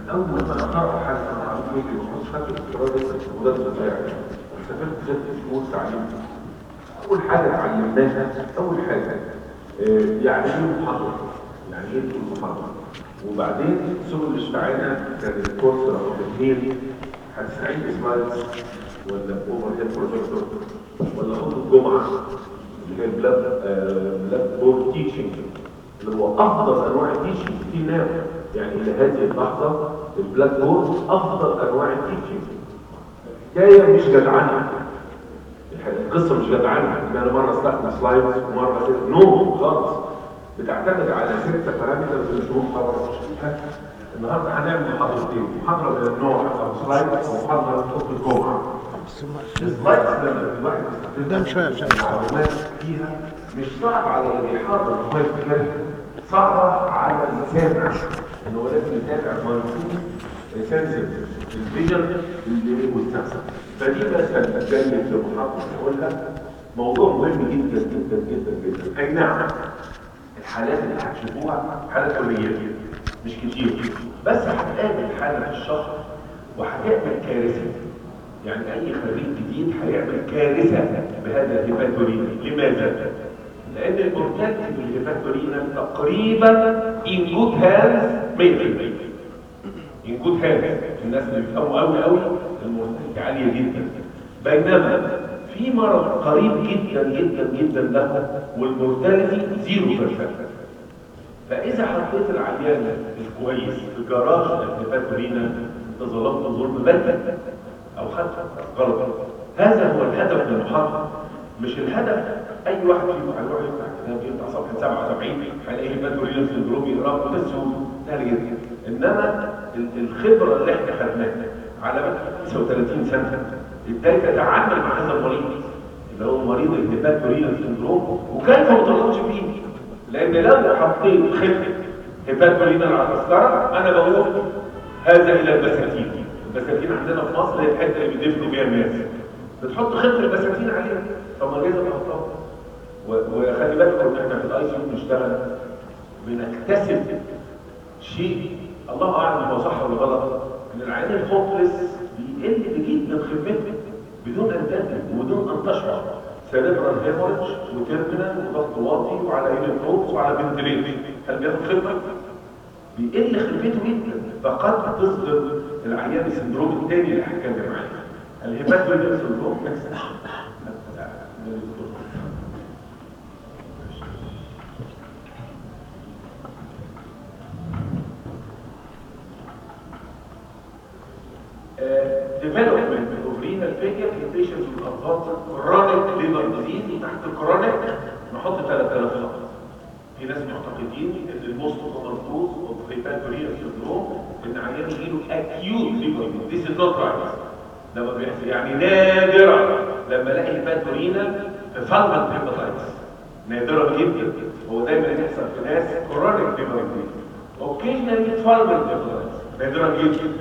اول ما اقرا حاجه عن عمليه المخصوص فاكر افتراض المدرس بتاعي سافرت ست شهور تعليم اول حاجه اتعلمناها اول حاجه آه، يعني ايه محاضره يعني ايه تقول محاضره وبعدين سبل الاستعانه كان الكورس رقم اثنين هتستعين بسلايدز ولا اوفر هيد بروجيكتور ولا خطوه جمعه اللي هي بلاد آه، بلاد بورد تيتشنج اللي هو افضل انواع التيتشنج في ناس يعني الى هذه اللحظه البلاك بورد افضل انواع التيتشنج حكايه مش جدعانه القصه مش جدعانه ان انا مره استخدم سلايدز ومره كده نو خالص بتعتمد على ستة بارامترز اللي شروط طبعا النهارده هنعمل محاضرتين محاضره من النوع او سلايد ومحاضره من خطه الجمعه السلايدز لما الواحد بيستخدمها قدام شوية عشان المعلومات فيها مش صعب على اللي بيحاضر الموبايل كده صعبه على السامع ان هو لازم يتابع منصوب سنسيف الفيجن اللي والسمع فدي مثلا اتكلم في محاضره نقولها موضوع مهم جدا جدا جدا جدا اي نعم الحالات اللي هتشوفوها حالات قليله مش كتير بس هتقابل حاله في الشهر وهتعمل كارثه يعني اي خريج جديد هيعمل كارثه بهذا الهيباتورينا لماذا لان المورتاليتي بالهيباتورينا تقريبا ان جود هاندز 100% ان جود هاندز الناس اللي بيفهموا قوي قوي المورتاليتي عاليه جدا بينما في مرض قريب جدا جدا جدا له والمورتاليتي 0% فاذا حطيت العيان الكويس في جراج الهيباتورينا انت ظلمت ظلم بدني او خدت غلط هذا هو الهدف من المحاضره مش الهدف اي واحد فيكم هيروح يفتح كتاب يفتح صفحه 77 هيلاقي هيباتورينا سندروم يقراه بكل سهوله سهل جدا انما ال- الخبره اللي احنا خدناها على مدى 35 سنه ازاي تتعامل مع هذا المريض اللي هو مريض الهيباتورينا سندروم وكيف ما تغلطش فيه لان لو حطيت خطه هيباتورينا على التذكره انا بقول هذا الى البساتين البساتين عندنا في مصر هي الحته اللي بيدفنوا بيها الناس بتحط خطه البساتين عليها طب ما لازم احطها و- وخلي بالكم ان احنا في الاي سي بنشتغل بنكتسب شيء الله اعلم هو صح ولا غلط ان العيان الهوبلس بيقل جدا خدمته بدون ان تأذن وبدون ان تشعر سيريبرال هيموريدج وتيرمينال وضغط واطي وعلى يونيتروبس وعلى فنتريت هل بياخد خدمه؟ بيقل خدمته جدا فقد تصدر العيان السندروم الثاني اللي هتكلم عنه الهيباتويد سندروم development of renal failure in patients with advanced chronic liver disease وتحت الكرونيك نحط 3000 خط في ناس معتقدين ان الموست كومن كوز اوف هيباتوريال سندروم ان عيان يجيله اكيوت ليفر ذيس از نوت رايت لما بيحصل يعني نادرا لما الاقي هيباتورينال في فالمنت هيباتايتس نادرا جدا هو دايما يحصل في ناس كرونيك ليفر ديزيز اوكيجنالي فالمنت هيباتايتس نادرا جدا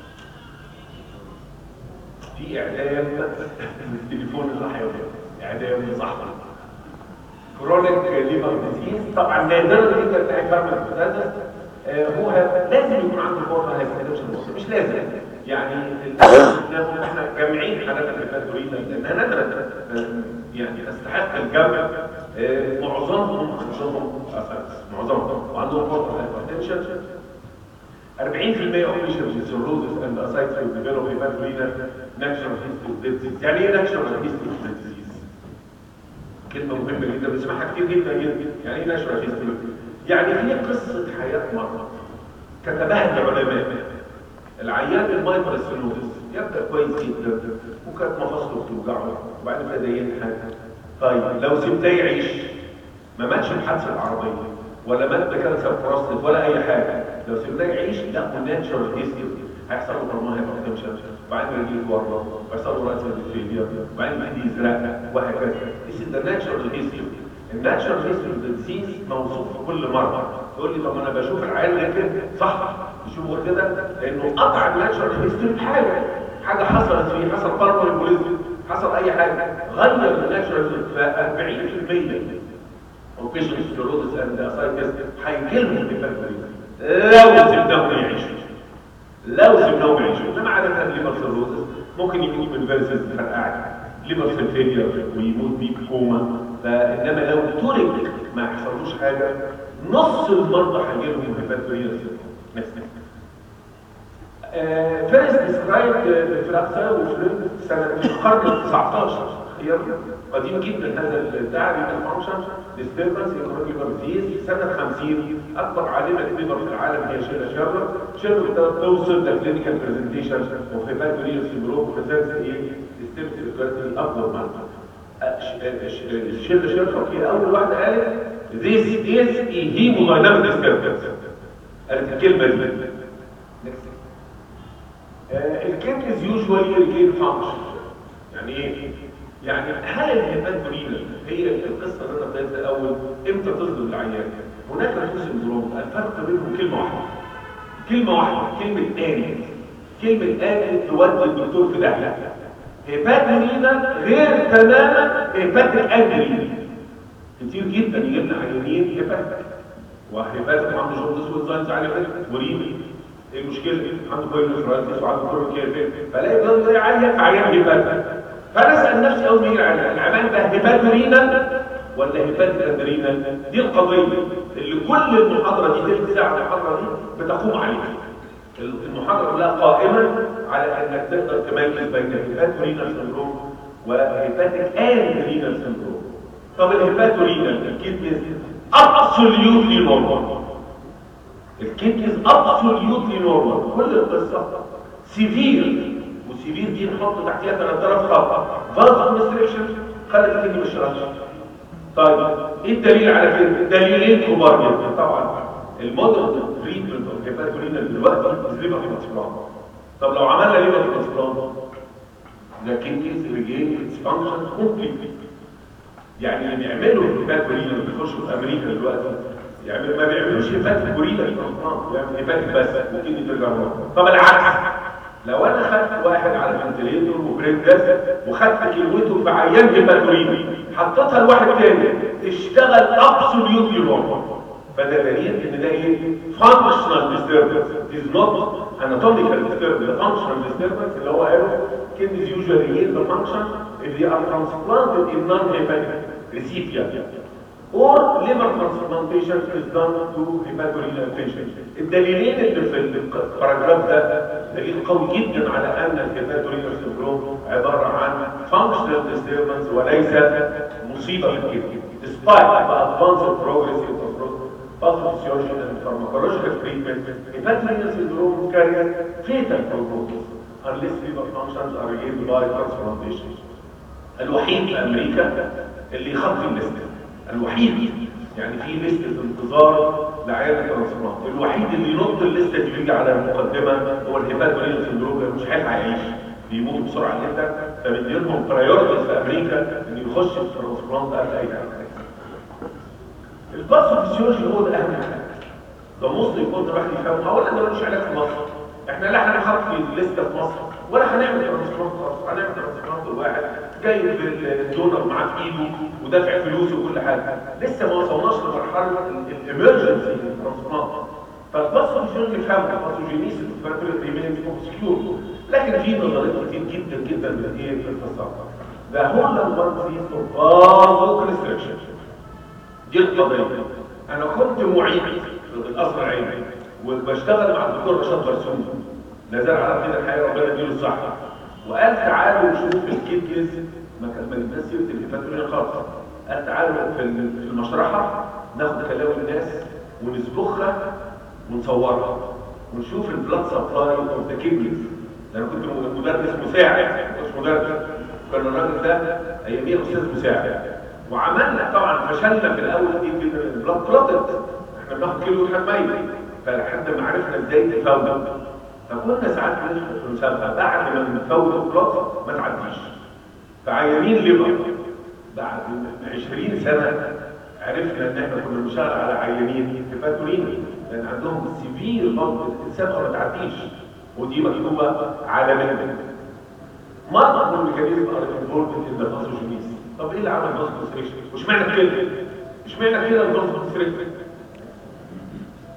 في اعلان التليفون اللي هيوصل اعلان صاحبي كرونيك ليفر ديزيز طبعا نادرا جدا تلاقي فارما بتاتا هو لازم يكون عنده فورما هايبرتنشن مش لازم يعني ال- احنا جامعين حالات الهيباتورينا لانها نادره آه، يعني تستحق الجمع آه، معظمهم عندهم اساس معظمهم وعندهم فورما هايبرتنشن 40% of patients with cirrhosis and ascites will develop hepatorenal natural history of disease. يعني ايه natural history of disease؟ كلمة مهمة جدا بنسمعها كتير جدا جدا. يعني ايه natural history؟ يعني هي قصة حياة مرض كتبها العلماء. العيان المايكروسينوزس يبدأ كويس جدا وكانت مفاصله بتوجعه وبعدين بدا ينحت. طيب لو سبتاه يعيش ما ماتش بحادثة العربية ولا مات بكانسر بروستات ولا اي حاجه لو سيبناه يعيش ده ناتشرال هيستوري هيحصل له هرمون هايبرتنشن وبعدين يجي له ورم ويحصل له راس فيلير وبعدين يبتدي يزرق وهكذا This is the natural history الناتشرال هيستوري اوف ديزيز موصوف في كل مره تقول لي طب انا بشوف العيال غير كده صح بشوفه غير كده لانه قطع الناتشرال هيستوري بحاجه حاجه حصلت فيه حصل باربول بوليزم حصل اي حاجه غير الناتشرال ف 40% وبيشن سكلروزس اند اسايتس هيجيلهم الهيباتورينا لو سيبناهم يعيشوا لو سيبناهم يعيشوا انما عاده ليبر سيروزس ممكن يموت من فيرسز فرقعت ليبر سيل فيلير ويموت بيه بكوما فانما لو ترك ما يحصلوش حاجه نص المرضى هيجي لهم هيباتوريال سيندروم فيرست ديسكرايب فراكسا وفلويد سنه القرن ال 19 هي قديم جدا هذا البتاع الفانكشن ديستربنس ايكونوميك ديزيز سنه 50 اكبر عالمه ليبر في العالم هي شيرلا شيرلر شيرلر توصل ذا كلينيكال برزنتيشن اوف هيباتوريال سيندروم بريزنتس ايه ديستربنس افضل ماركر شيرلا شيرلر هي اول واحده قالت This is a hemodynamic disturbance قالت الكلمه دي الكيك از يوجوالي ريجين فانكشن يعني ايه؟ يعني هل الهيباتورينا هي القصه اللي انا بدات الاول امتى تصدم العيان؟ هناك تو سندروم الفرق بينهم كلمه واحده كلمه واحده كلمه ان كلمه ان تودي الدكتور في داهيه هيباتورينا غير تماما هيباتيك انجرينا كتير جدا يجي لنا عيانين هيباتيك وهيباتيك عنده جوندس وانزايمز عاليه وريمي ايه المشكله عنده بايلوفرايتس وعنده كورونيكير فلاقي بلاد زي عاليه عيان هيباتيك فانا اسال نفسي اول ما يجي العيان العيان ده هيباتورينا ولا هيباتيك ادرينا دي القضيه اللي كل المحاضره دي تلت ساعه المحاضره دي بتقوم عليها المحاضره كلها قائمه على انك تقدر تميز بين هيباتورينا سندروم وهيباتيك اندرينا سندروم طب الهيباتورينا الكيدنيز ابسوليوتلي نورمال الكيدنيز ابسوليوتلي نورمال كل القصه سيفير وسيفير دي نحط تحتيها 3000 خط فاز كونستريكشن خلت الكدني مش رش طيب ايه الدليل على كده دليلين كبار جدا طبعا المودرن تريتمنت اوف هيباتورينا دلوقتي ليفر ترانسبلانت طب لو عملنا ليفر ترانسبلانت ده كيدنيز ريجين اتس فانكشن كومبليتلي يعني اللي بيعملوا هيباتورينا اللي بيخشوا في امريكا دلوقتي يعني ما بيعملوش هيبات كورينا بيعمل هيبات بس ممكن ترجع ورا طب العكس لو انا خدت واحد على فنتليتور وبريد جاز وخدت كلمته في عيان هيباتورينا حطيتها لواحد تاني تشتغل ابسوليوتلي نورمال فده دليل ان ده ايه فانكشنال ديستربنس از نوت اناتوميكال ديستربنس فانكشنال ديستربنس اللي هو قاله كيدنيز يوجوالي yield the function if they are transplanted in non-hepatic recipient or liver transplantation is done to hepatorenal patient الدليلين اللي في الباراجراف ده دليل قوي جدا على ان الهيباتورينال سندروم عباره عن functional disturbance وليس مصيبه في الكدني despite the advanced progress in pathophysiology and pharmacological treatment hepatorenal syndrome carries fatal prognosis unless liver functions are regained by transplantation الوحيد في امريكا اللي يخطي الليسته الوحيد يعني في لستة انتظار لعيادة الترانسبلانت الوحيد اللي ينط الليستة دي بيجي على المقدمة هو الهيباتوريال سندروم مش هيلحق يعيش بيموتوا بسرعة جدا فبنديلهم برايورتيز في امريكا انه يخش في الترانسبلانت قبل اي حاجة الباثوفيسيولوجي هو ده اهم حاجة ده مصر يكون الواحد يفهمها اولا ده ملوش علاج في مصر احنا لا احنا هنحط في الليستة في مصر ولا هنعمل ترانسبلانت خالص هنعمل ترانسبلانت الواحد جايب الدونر معاه في ايده ودافع فلوسه وكل حاجه لسه ما وصلناش لمرحله الامرجنسي ترانسبلانت فالباثوجينيز يفهمها الباثوجينيس ريمينز اوبسكيور لكن في نظريات كتير جدا جدا من ايه في الفصاحه ده هو نمبر 3 فازو كونستريكشن دي القضيه انا كنت معيد في القصر العيني وبشتغل مع الدكتور رشاد برسوم لا زال على كده الحقيقه ربنا يديله الصحه وقال تعالوا نشوف الكيدنيز ما كان ما جبناش سيره الهيباتوريا خالص قال تعالوا في المشرحه ناخد كلاوي الناس ونسبخها ونصورها ونشوف البلاد سبلاي اوف ذا كيدنيز انا كنت مدرس مساعد مش مدرس كان الراجل ده اياميها استاذ مساعد وعملنا طبعا فشلنا في الاول كتير جدا البلاد كلوتد احنا بناخد كيلو حمايه فلحد ما عرفنا ازاي تفاوض فكنا ساعات بندخل في مسابقه بعد ما بنفوت البلاد ما تعديش فعيانين ليفر بعد 20 سنه عرفنا ان احنا كنا بنشتغل على عيانين هيباتورين لان عندهم سيفير ضغط السابقه ما تعديش ودي مكتوبه عالميا multiple mechanisms are involved in the pathogenesis طب ايه اللي عمل الباس كونستريكشن؟ وش معنى كده؟ مش معنى كده الباس كونستريكشن؟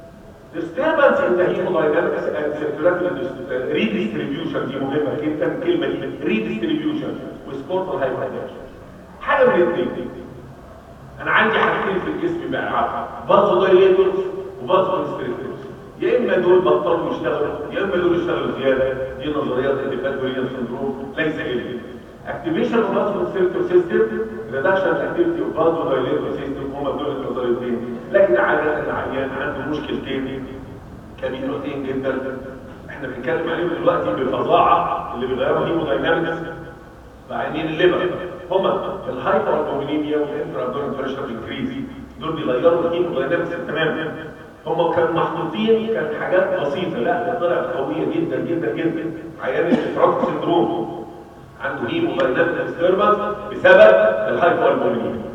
disturbance in the hemodynamics and circulatory dis- redistribution دي مهمة جدا الكلمة دي redistribution وسبورتال hypertension حاجة من الاثنين انا عندي حاجتين في الجسم بقى فازو دايليتورز وفازو كونستريكتورز يا اما دول بطلوا يشتغلوا يا اما دول اشتغلوا زياده دي نظريات الهيباتوريال سندروم ليس الا اكتيفيشن اوف فازو كونستريكتور سيستم ريدكشن اكتيفيتي اوف فازو دايليتور سيستم هما دول النظريتين لكن عاده العيان عنده مشكلتين كبيرتين جدا احنا بنتكلم عليهم دلوقتي بفظاعه اللي بيغيروا هيموداينامكس بعينين الليفر هما الهايبر البومينيميا والانترا ابدورال بريشر انكريز دول بيغيروا الهيموداينامكس تماما هما كانوا محطوطين كانت حاجات بسيطه لا ده طلعت قويه جدا جدا جدا عيان الافراط سندروم عنده هيموداينامكس ديستربنس بسبب الهايبر البومينيميا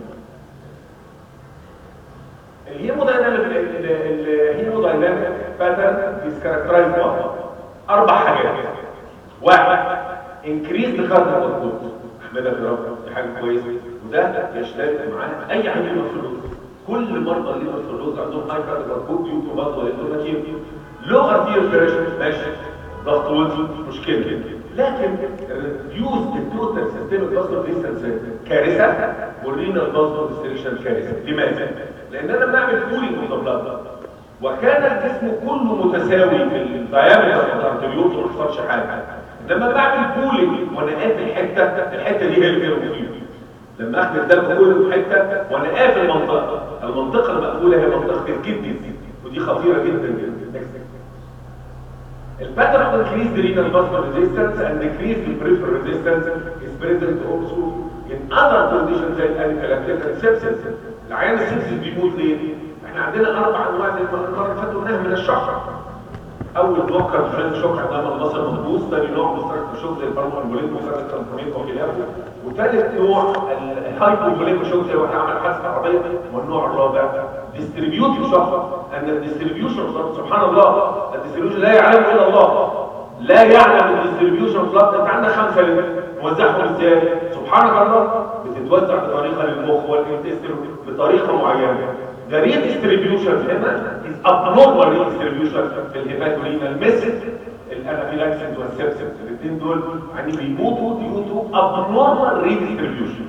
الهيمودايناميك الهيمودايناميك باترن از كاركترايز اربع حاجات واحد انكريز كارديو اوتبوت احمدك يا رب دي حاجه كويسه وده يشترك معاه اي عيان فلوس كل مرضى الليفر فلوس عندهم هاي كارديو اوتبوت ديو تو مرضى الليفر لو ارتير بريشر ماشي ضغط وزن مشكله لكن ريديوز التوتال سيستمك باسل ريزيستنس كارثه والرينال باسل ريستريشن كارثه لماذا؟ لان انا بنعمل كولينج اوف ذا وكان الجسم كله متساوي في الدايمتر بتاع الارتريول ما حصلش حاجه لما بعمل كولينج وانا قافل حته الحته دي هي اللي فيها لما اخد الدم كله في حته وانا قافل منطقه المنطقه المقفوله هي منطقه الكدني ودي خطيره جدا جدا الباترن of increased renal vascular resistance and decreased peripheral resistance is present also in other conditions زي الانفلاكتيك sepsis العيان السبسس بيموت ليه؟ احنا عندنا اربع انواع زي ما المره اللي فاتت قلناها من الشحر اول نوع كارفجان شوك عندها البصر مهبوس ثاني نوع مسترك شوك زي البارمولين وفرق التنفيذ وخلافه وثالث نوع الهايبوفوليك شوك زي واحد عمل حادثه عربيه والنوع الرابع ديستريبيوتيف شوك ان الديستريبيوشن سبحان الله الديستريبيوشن لا يعلم الا الله لا يعلم الديستريبيوشن فلات انت عندك خمسه لتر موزعهم ازاي سبحانك الله بتتوزع بطريقه للمخ والانتستين بطريقه معينه The redistribution هنا is abnormal redistribution في الهيباتورينال ميثود الانافيلاكسيس والسبسس الاثنين دول يعني بيموتوا due to abnormal redistribution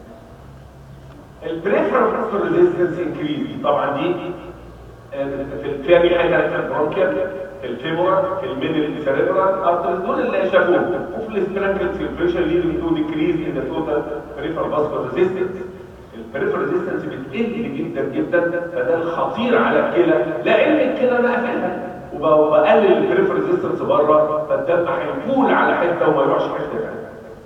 البريفرال فاسكولار ريزيستنس انكريز طبعا دي في الثاني حاجه في البرونكيال في الفيمورال في الميدل سيريبرال ارترز دول اللي شافوه وفي السبرانكل سيرفيشن ليدنج تو ديكريز ان ذا توتال بريفرال فاسكولار ريزيستنس البريفرال ريزيستنس بتقل جدا جدا فده الخطير على الكلى لان الكلى انا قافلها وبقلل البريفرال ريزيستنس بره فالدم هيفول على حته وما يروحش حته ثانيه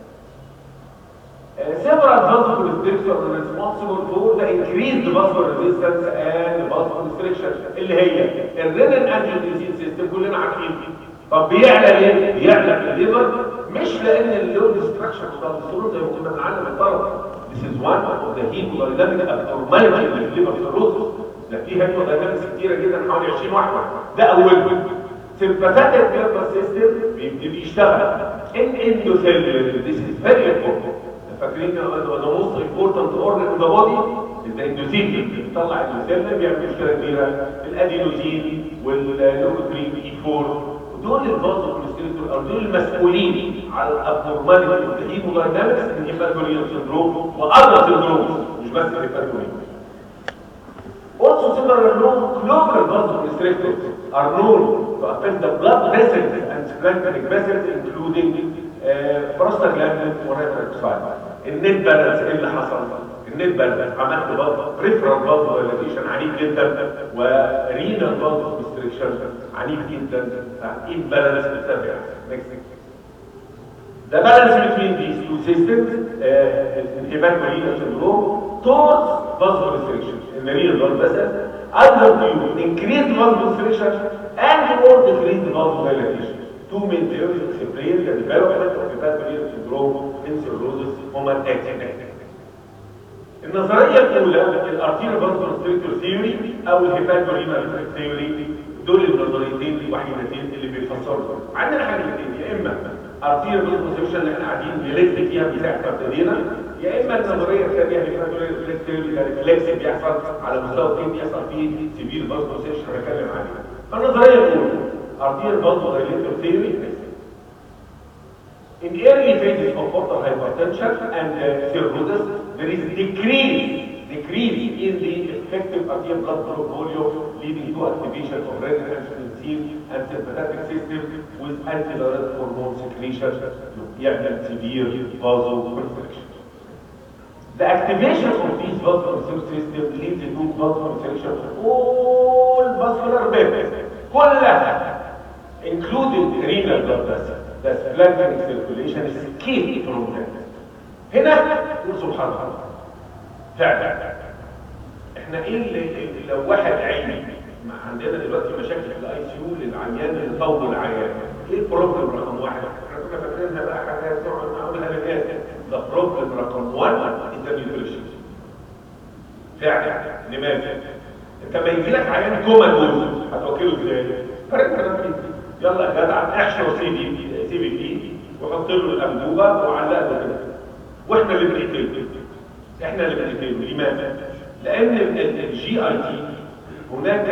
several vasoconstrictors are responsible for the increased vascular resistance and vasoconstriction اللي هي الرينال انجيوتنسين سيستم كلنا عارفين طب بيعلى ليه؟ بيعلى في الليفر مش لان اللون ديستراكشن بتاع الدستور زي ما كنا بنعلم الطلبه This is one of the hemodynamic abnormality in the liver cirrhosis ده في hemodynamics كتيره جدا حوالي 20 واحده ده اولهم sympathetic nervous system بيبتدي يشتغل ان endothelial this is very important فاكرين ده موست امبورتنت اورجن ان ذا بودي الاندوثيليوم بيطلع الاندوثيليوم بيعمل مشكله كبيره الادينوزين واللوكوترين اي 4 دول الفازو كونستريكتور او دول المسؤولين على الابنورماليتي اوف ذا هيموداينامكس ان هيباتوريال سندروم واذر سندروم مش بس هيباتوريال Also similar known global vasoconstrictors are known to affect the blood vessels and splenic vessels including prostaglandin وريتروكسايد النت بالانس ايه اللي حصل النت بالانس عملت برضه بريفرال برضه دايلاتيشن عنيف جدا ورينال برضه كونستريكشن عنيف جدا امبالانس بتتابع The balance between these two systems, uh, hepatorenal syndrome, towards vasoconstriction in the renal blood vessel, under to increase vasoconstriction and or decrease the vasodilation. Two main theories explain the development of hepatorenal syndrome in cirrhosis هما الاتي النظريه الاولى الارتيريال فاسكولار ثيوري او الهيباتورينال ثيوري دول النظريتين الوحيدتين اللي بيفسروا عندنا حاجتين يا اما ارتيريال فاسكولار اللي احنا قاعدين نلف فيها من ساعه ما ابتدينا يا اما النظريه الثانيه الهيباتورينال ثيوري ده ريفلكس بيحصل على مستوى الدين بيحصل فيه سيفير فاسكولار هنتكلم عليه فالنظريه الاولى arterial vasodilator theory In early phases of portal hypertension and uh, cirrhosis, there is decrease, decrease in the effective arterial blood flow volume, leading to activation of renin-angiotensin and sympathetic system with antidiuretic hormone secretion, يعمل severe vasoconstriction. The activation of these vasoconstrictor system leads to vasoconstriction of all muscular members, كلها, including renal blood vessels. The splenic circulation is key from that. هنا نقول سبحان الله فعلا احنا ايه اللي اللي لو واحد عيني ما عندنا دلوقتي مشاكل في الاي سي يو للعيان اللي طول العيان ايه البروبلم رقم واحد؟ احنا كنا فاكرينها بقى حاجات نقعد نقولها للناس ده بروبلم رقم 1 از ذا نيوتريشن فعلا لماذا؟ انت ما يجي لك عيان كوماتوز هتوكله ازاي؟ فرق كلام يلا يا جدع احشر سي في سي في بي وحط له الانبوبه وعلق له كده واحنا اللي بنقتله احنا اللي بنقتله لماذا؟ لان الجي اي تي هناك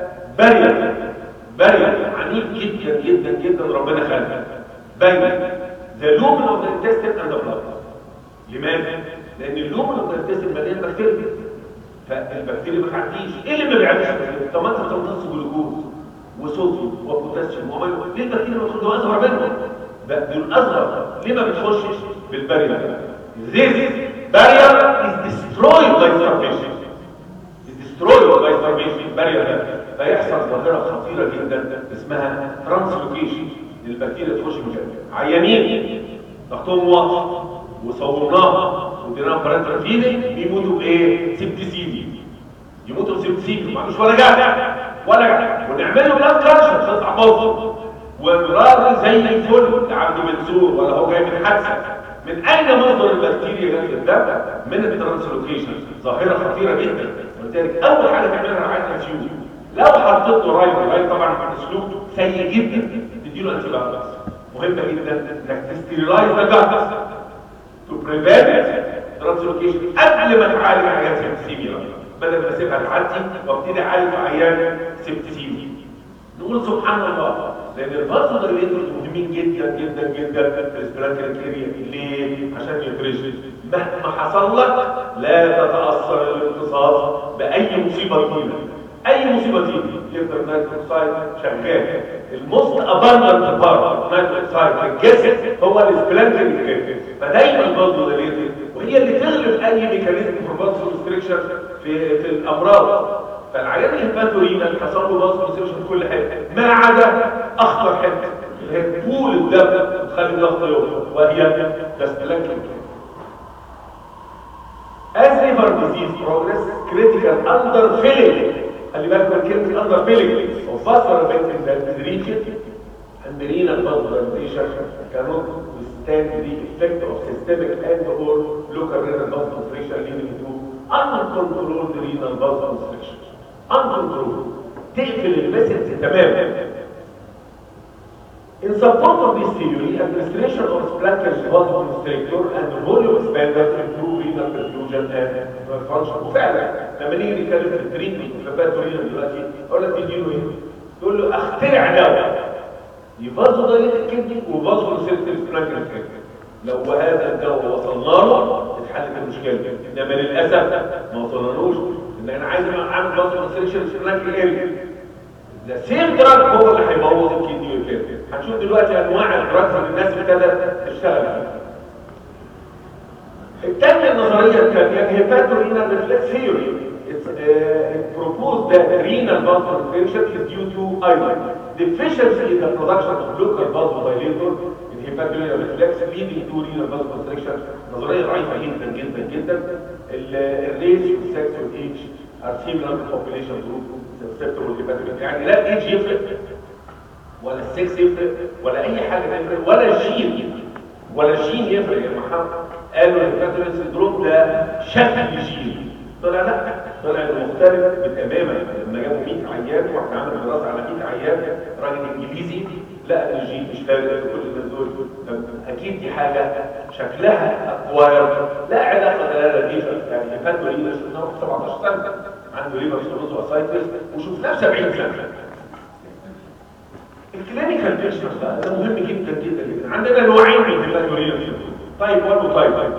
برير برير عنيف جدا جدا جدا ربنا خلقه بين ذا لومن اوف ذا انتستين اند ذا بلاد لماذا؟ لان اللومن اوف ذا انتستين مليان بكتيريا فالبكتيريا ما بتعديش ايه اللي ما بيعديش طب ما انت بتمتص جلوكوز وصوديوم وبوتاسيوم وميه ليه البكتيريا ما تدخل اصغر منهم ده دول اصغر ليه ما بتخشش بالبارير this barrier is destroyed by starvation is destroyed by starvation barrier ده فيحصل ظاهره خطيره جدا اسمها ترانسلوكيشن البكتيريا تخش من عيانين ضغطهم واطي وصورناها وديناها برانتر فيدنج بيموتوا بايه؟ سبتسيدي يموتوا بسبتسيدي ما عندوش ولا جهد ولا جهد ونعمل له بلاد كارشر تطلع بوظه والراجل زي الفل عبد منصور ولا هو جاي من حادثه من اين مصدر البكتيريا جت الدم؟ من الترانسلوكيشن ظاهره خطيره جدا ولذلك اول حاجه تعملها رعايه الفيوز لو حطيت له رايل رايل طبعا اسلوب سيء جدا تديله انتي بايوتكس مهمه جدا انك تستيرلايز ذا جاتس تو بريفنت ترانسلوكيشن قبل ما تعالج عيان سيبتسيميا بدل ما اسيبها تعدي وابتدي اعالج عيان سيبتسيميا نقول سبحان الله لان الفازو دايليتورز مهمين جدا جدا جدا في الاسبرانكريا ليه؟ عشان يترشد مهما حصل لك لا تتاثر الامتصاص باي مصيبه تجيلك اي مصيبه تيجي يقدر نايتروك اوكسايد شغال الموست اباندنت بارت نايتروك اوكسايد في الجسم هو الاسبلانكريا فدايما الفازو دايليتور وهي اللي تغلب اي ميكانيزم في فازو ريستريكشن في في الامراض فالعيان الهيباتورينا اللي حصل له فازو ريستريكشن في كل حته ما عدا اخطر حته اللي هي طول الدم بتخلي الضغط يوم وهي الاسبلانكريا As liver disease progress, critical underfilling خلي بالك من كلمه اندر فيلينج وفسر بين that is reached and renal vasodilation cannot withstand the effect of systemic and or local renal vasoconstriction leading to uncontrolled renal vasoconstriction uncontrolled تقفل المسج تماما In support of this theory, administration of splatters vasoconstrictor and volume expander improve renal perfusion and function. وفعلا لما نيجي نتكلم في التريتمنت في الباتورينا دلوقتي اقول لك تديله ايه؟ تقول له اخترع دواء يفازو دايليت الكدني وفازو كونستريكتور سبلاكر لو هذا الدواء وصلنا له اتحلت المشكله انما للاسف ما وصلنالوش ان انا عايز اعمل فازو كونستريكشن سبلاكر اريا ذا سيم دراج هو اللي هيبوظ الكدني والكدني هنشوف دلوقتي انواع الدراجز اللي الناس ابتدت تشتغل فيها الثانيه النظريه الثانيه هي فاتورينال ريفلكس ثيوري it proposed that renal vasoconstriction is due to either deficiency in the production of local vasodilator in hepatorenal reflex leading to renal vasoconstriction نظريه ضعيفه جدا جدا جدا الريس والسكس والايدج are similar to population group susceptible hepatorenal يعني لا الايدج يفرق ولا السكس يفرق ولا اي حاجه تفرق ولا الجين ولا الجين يفرق يا محمد قالوا الهيباتوريال سندروم ده شكل جين طلع لا طلع انه مختلف تماما لما جابوا 100 عيان واحنا عملنا دراسه على 100 عيان راجل انجليزي لا الجين مش فارق في كل الناس دول طب اكيد دي حاجه شكلها اكواير لا علاقه لا دي يعني هيباتوريال شفناه في 17 سنه عنده ليفر سيروز واسايتس وشفناه 70 سنه الكلينيكال بيكشر بقى ده مهم جدا جدا جدا عندنا نوعين من الهيباتورينال سيندروم تايب 1 وتايب 2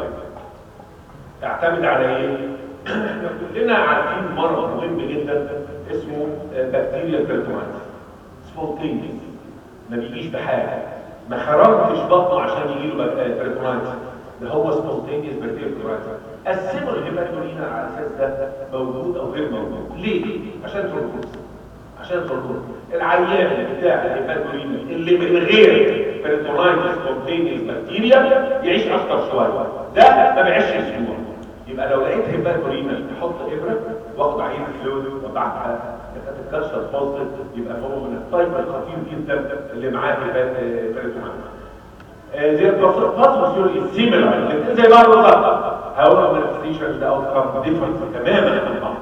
تعتمد على ايه؟ احنا كلنا عارفين مرض مهم جدا اسمه بكتيريا بيرتونايتس سبونتينيوس ما بيجيش بحاجه ما خرجتش بطنه عشان يجي له بيرتونايتس ده هو سبونتينيوس بكتيريا بيرتونايتس قسموا الهيباتورينا على اساس ده موجود او غير موجود ليه؟ عشان تركز عشان تركز العيان بتاع الهيباتورينا اللي من غير بيرتونايتس سبونتينيوس بكتيريا يعيش اكتر شويه ده ما بيعيش اسبوع يبقى لو لقيت هيباتورينا تحط ابره واخد عين فلويد وبعدها تتكسر بوزيتيف يبقى هو من الطيب الخطير جدا اللي معاه بيرتونايتس زي الباثوفيول السيميلر الاثنين زي بعض بالظبط هقول مانيفستيشن ده اوت ديفرنت تماما عن بعض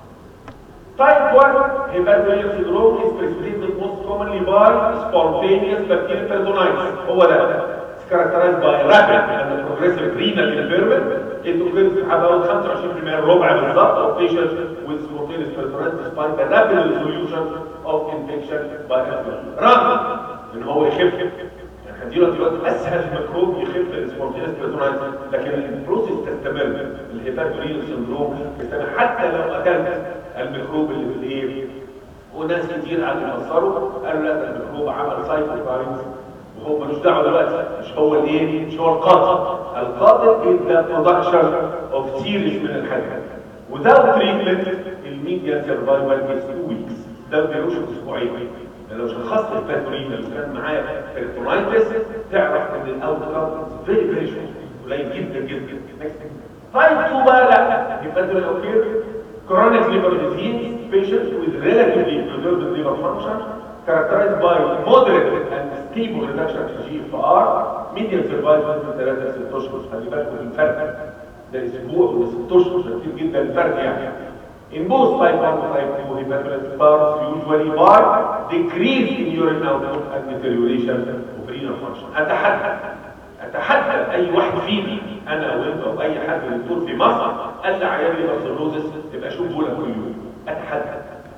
Type 1 hepatorenal syndrome is precipitated most commonly by spontaneous bacterial peritonitis. هو ده. It's characterized by rapid and progressive renal impairment. It occurs في حوالي 25% ربع بالظبط of patients with spontaneous peritonitis despite the rapid resolution of infection by influenza. رغم ان هو يخف يعني هديله دلوقتي اسهل ميكروب يخف السبونتينس بيرتونايتس لكن البروسيس تستمر الهيباتوريال سندروم يستمر حتى لو قتلت الميكروب اللي في الايه وناس كتير قعدوا يفسروا قالوا لا ده الميكروب عمل سايتوكاينز وهو ملوش دعوه دلوقتي مش هو الايه مش هو القاتل القاتل is the production of series من الحاجات without treatment الميديا سرفايفل is two weeks ده ما بيروش اسبوعين لو شخصت الباثورين اللي كان معاه الكترونايتس تعرف ان الاوت كام فيري فيري قليل جدا جدا طيب تو بقى لا الباثورين اوكي chronic liver disease patients with relatively preserved liver function characterized by moderate and stable reduction in GFR median survival من 3 ل 6 اشهر خلي بالكم من الفرق ده اسبوع و 6 اشهر كتير جدا الفرق يعني In most type 1 and type 2 hepatitis starts usually by decrease in urine output and deterioration of renal function. أتحدى أتحدى أي واحد فينا أنا وأنت أو أي حد دكتور في مصر قال لي عيالي بارسلوزس تبقى شوف بولا كل يوم. أتحدى.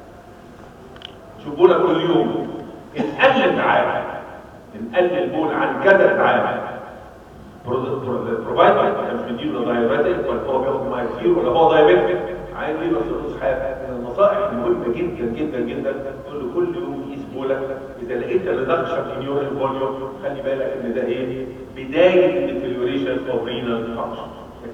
شوف بولا كل يوم. إن قل تعالى إن قل البول عن كذا تعالى بروفايدر احنا مش بنديله دايابيتك ولا هو بياخد ميه كتير ولا هو دايابيتك عايز يجيب فلوس حياه من النصائح المهمه جدا جدا جدا تقول له كل يوم قيس بولك اذا لقيت ريدكشن في نيورال فوليوم خلي بالك ان ده ايه بدايه الديتيريوريشن اوف رينال فانكشن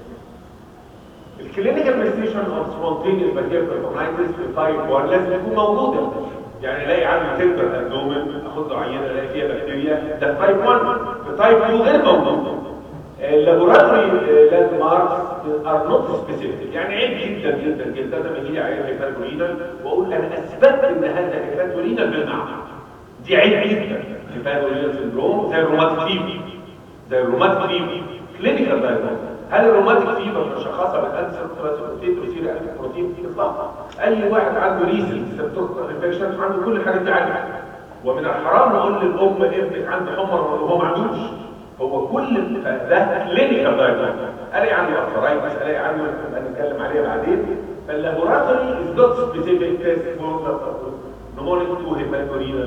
الكلينيكال مانيفستيشن اوف سبونتينيوس بكتيريال كونايتس في تايب 1 لازم تكون موجوده يعني الاقي عنده تندر ابدومن اخد له عينه الاقي فيها بكتيريا ده تايب 1 في تايب 2 غير موجود اللابوراتوري لاند ماركس ار نوت سبيسيفيك يعني عيب جدا جدا جدا لما يجي لي عيان هيباتورينال واقول انا اثبتت ان هذا هيباتورينال بالمعنى دي عيب جدا هيباتورينال سندروم زي الروماتيك فيبر زي الروماتيك فيبر كلينيكال دايجنوز هل الروماتيك فيبر تشخصها بالانسر بروتين بروتين انتي بروتين اطلاقا اي واحد عنده ريسل سبتوكر انفكشن عنده كل حاجه دي عندي ومن الحرام نقول للام ابنك عنده حمر وهو ما عندوش هو كل ده كلينيكال دايجنوز الاقي عنده ارثرايتس الاقي عنده هنتكلم عليها بعدين فاللابوراتوري از نوت سبيسيفيك تيست فور نمونيك تو هيباتورينال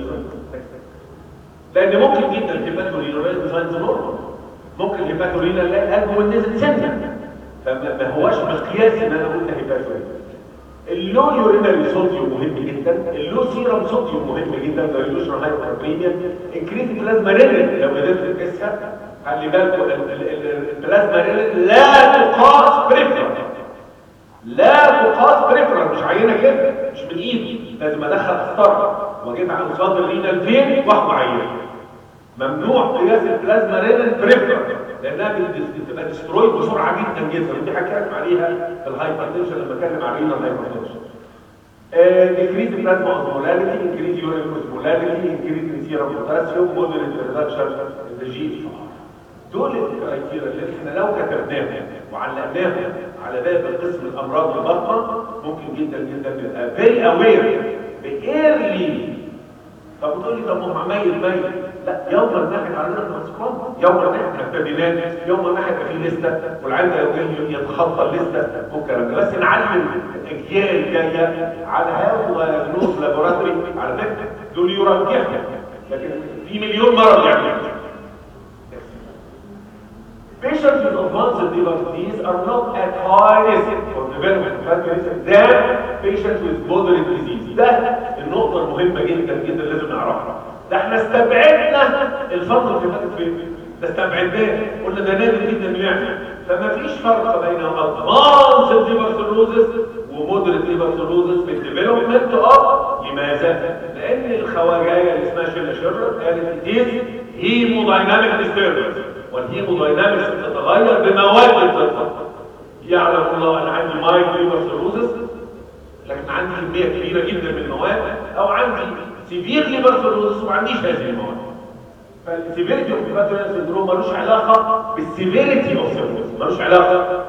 لان ممكن جدا الهيباتورينال ديزاينز نورمال ممكن الهيباتورينال نلاقي القلب والنزل سنه فما هواش مقياس ان انا قلت هيباتورينال اللو يورينري صوديوم مهم جدا اللو سيرم صوديوم مهم جدا دايلوشن هايبربريميا انكريز بلازما ريلين لو قدرت تقيسها خلي بالكم البلازما ريلين لا تقاس بريفرال لا تقاس بريفرال مش عينه كده مش من ايدي لازم ادخل قسطره واجيب على قصاد الرينال فين واخد عينه ممنوع قياس البلازما ريلين بريفرال لانها بتبقى ديسترويد بسرعه جدا جدا ودي حكيت عليها في الهايبرتنشن لما اتكلم عن الرينال هايبرتنشن decrease plasma osmolality, increase urine osmolality, increase in serum potassium, moderate reduction in the GFR. دول الكرايتيريا اللي احنا لو كتبناهم وعلقناهم على باب القسم الامراض البطنه ممكن جدا جدا نبقى فيري اوير بايرلي طب بتقول لي طب ما هو عمايل ميل لا يوم ما ناحيه علينا ترانسبلانت يوم ما ناحيه ابتدينات يوم ما ناحيه في لسته والعيال ده يتخطى الليسته والكلام ده بس نعلم الاجيال الجايه على هذا نوت لابوراتوري على فكره دول يرجحوا لكن في مليون مرض يعمل Patients with advanced liver disease are not at high risk for developing fatty than patients with moderate disease. ده النقطة المهمة جدا جدا لازم نعرفها. ده احنا استبعدنا الفرق في فاتت فين؟ ده استبعدناه قلنا ده نادر جدا انه يعمل فما فيش فرق بين advanced liver cirrhosis ومودريت liver cirrhosis في الديفلوبمنت اوف لماذا؟ لأن الخواجاية اللي اسمها شيلا شيرر قالت it is hemodynamic disturbance والهيموداينامكس بتتغير بمواد الطاقه يعلم الله انا عندي مايك ليبر سيروزس لكن عندي كميه كبيره جدا من المواد او عندي سيفير ليبر سيروزس وما عنديش هذه المواد فالسيفيريتي اوف باتريال سندروم ملوش علاقه بالسيفيريتي اوف سيروزس ملوش علاقه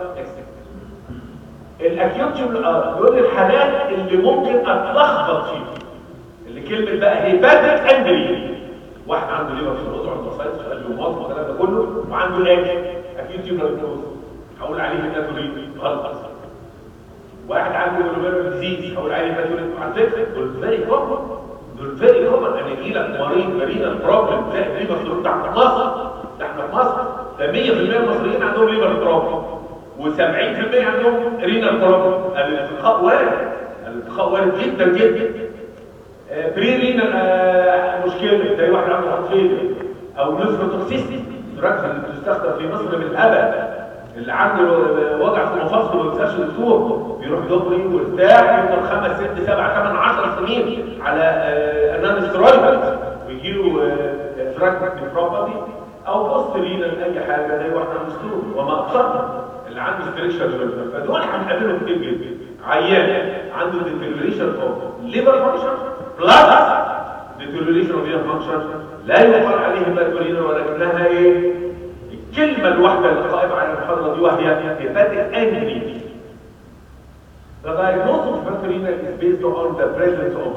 الاكيوت دول الحالات اللي ممكن اتلخبط فيها اللي كلمه بقى هيباتيك اندري واحد عنده ليبر سيروز وعنده سايتس اليومات والكلام ده كله وعنده الاكل اكيد تيوبر نوز هقول عليه هيباتوريت غلط واحد عنده ليبر ديزيز هقول عليه هيباتوريت على فكره دول فيري كومن دول فيري كومن انا يجي لك مريض مريض بروبلم تلاقي ليبر سيروز تحت في مصر ده احنا في مصر ده 100% المصريين عندهم ليبر بروبلم و70% عندهم رينال بروبلم الالتقاء وارد الالتقاء وارد جدا جدا بري رينال مشكله زي واحد عنده حرفيه او نسبه توكسيستي الدراجز اللي بتستخدم في مصر بالهبل اللي عنده وجع في مفاصله ما بيسالش دكتور بيروح دغري ويرتاح يفضل خمس ست سبع ثمان 10 سنين على انان سترويد ويجي له فراجمنت بروبرتي او بوست رينال اي حاجه زي واحد عنده ستور وما اكثرها اللي عنده ستريكشر فدول هنقابلهم كتير جدا عيان عنده ديتيريوريشن اوف ليفر فانكشن بلس ديتيريوريشن اوف ليفر فانكشن لا يقال عليه هيباتورينا ولكنها ايه الكلمه الواحده اللي قائمه على المحاضره دي وهي هيباتيك انجري The diagnosis of hepatitis is based on the presence of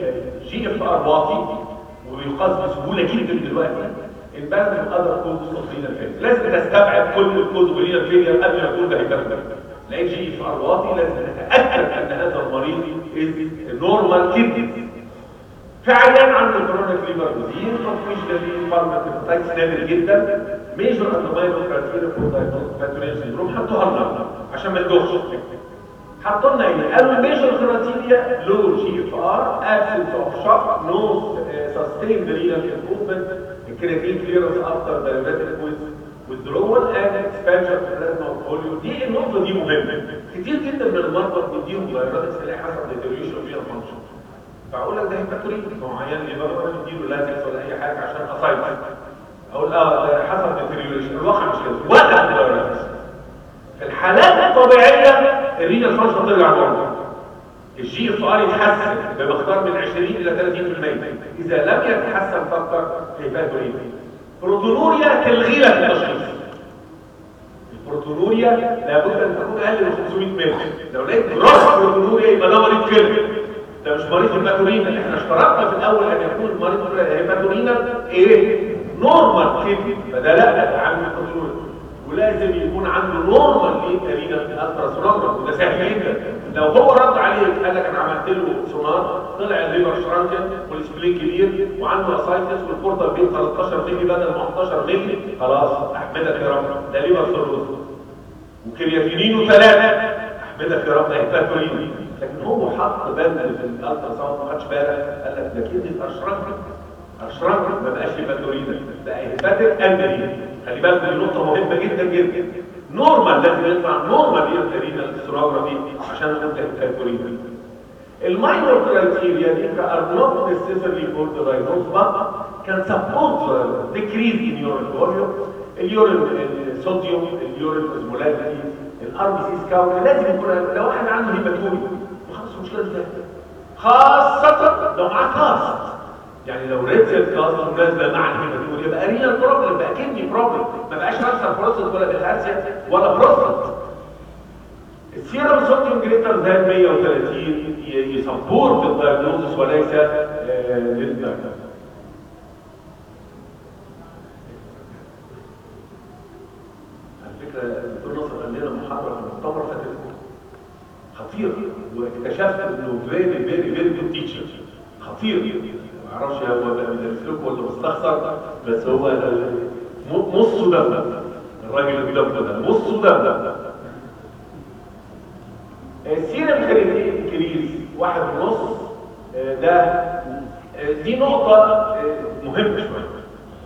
GFR واطي وبيقاس بسهوله جدا دلوقتي in balance with other causes of renal failure. لازم تستبعد كل الكوز of renal failure قبل ما تقول ده هيباتيك لقيت جي اف ار واطي لازم نتاكد ان هذا المريض نورمال كدني في عيان عنده كرونيك ليفر ديزيز مفيش دليل فارماكوتايتس نادر جدا ميجر اند ماينور كرايتيريا فور دايجنوستيك سيندروم حطوها لنا عشان ما ندوخش حطوا لنا ايه؟ قالوا الميجر كرايتيريا لو جي اف ار ابسنت اوف شوك نو سستيند رينال امبروفمنت الكرياتين كليرنس افتر دايابيتيك ويز withdrawal and expansion of plasma of volume دي النقطه دي مهمه كتير جدا من المرضى بنديهم فيروس تلاقي حسب ديتيريشن فيها فانكشن فاقول لك ده هيباتوري هو عيان ليفر ولا نديله لازكس ولا اي حاجه عشان اصايد اقول اه ده حسب ديتيريشن الواقع مش كده وقع الفيروس في الحالات الطبيعيه الرينال فانكشن ترجع برضه الجي اف ار يتحسن بمقدار من 20 الى 30% اذا لم يتحسن فقط هيباتوري بروتونوريا تلغي لك التشخيص البروتونوريا لابد ان تكون اقل من 500 مللي لو لقيت راس بروتونوريا يبقى ده مريض كلى ده مش مريض هيباتورينا اللي احنا اشترطنا في الاول ان يكون مريض هيباتورينا ايه نورمال كده فده لا ده عنده بروتونوريا ولازم يكون عنده نورمال ليه الالترا سونوجراف وده سهل جدا لو هو رد عليك قال لك انا عملت له سونار طلع الليفر شرانكن والسبلين كبير وعنده اسايتس والبورتال بين 13 مللي بدل ما 11 مللي خلاص احمدك يا رب ده ليفر سيروز وكرياتينينه ثلاثه احمدك يا رب ده هيباتورين لكن هو حط بند في الالترا ساوند ما خدش بالك قال لك ده كده اشركت اشركت ما بقاش هيباتورينا بقى هيباتيك اندري خلي بالك دي نقطه مهمه جدا جدا نورمال لازم يطلع نورمال يرترينا السونوجرافي عشان نبدا الهيباتورينا الماينور كرايتيريا دي are not necessarily for the diagnosis but can support the decrease in urine volume اليورين الصوديوم اليورين اوزمولاريتي الار بي سي سكاوت لازم يكون لو واحد عنده هيباتوري خلاص مشكله ده خاصه لو معاه كاست يعني لو ريتسل كاست مناسبه مع الهيباتوري يبقى ريال بروبلم بقى كدني بروبلم ما بقاش راسا بروستات ولا بالهرسيا ولا بروستات السيرم صوديوم جريتر ذان 130 يسبورت الدايجنوزس وليس للدايجنوزس على فكره الدكتور ناصر قال لنا محاضره في المؤتمر فاتت خطير واكتشفت انه فيري فيري فيري جود تيتشر خطير معرفش هو بقى بيدرس لكم ولا مستخسر بس هو م- نصه دم الراجل اللي بيدم ده نصه دم السيرم كريز واحد ونص آه، ده آه، دي نقطة آه، مهمة شوية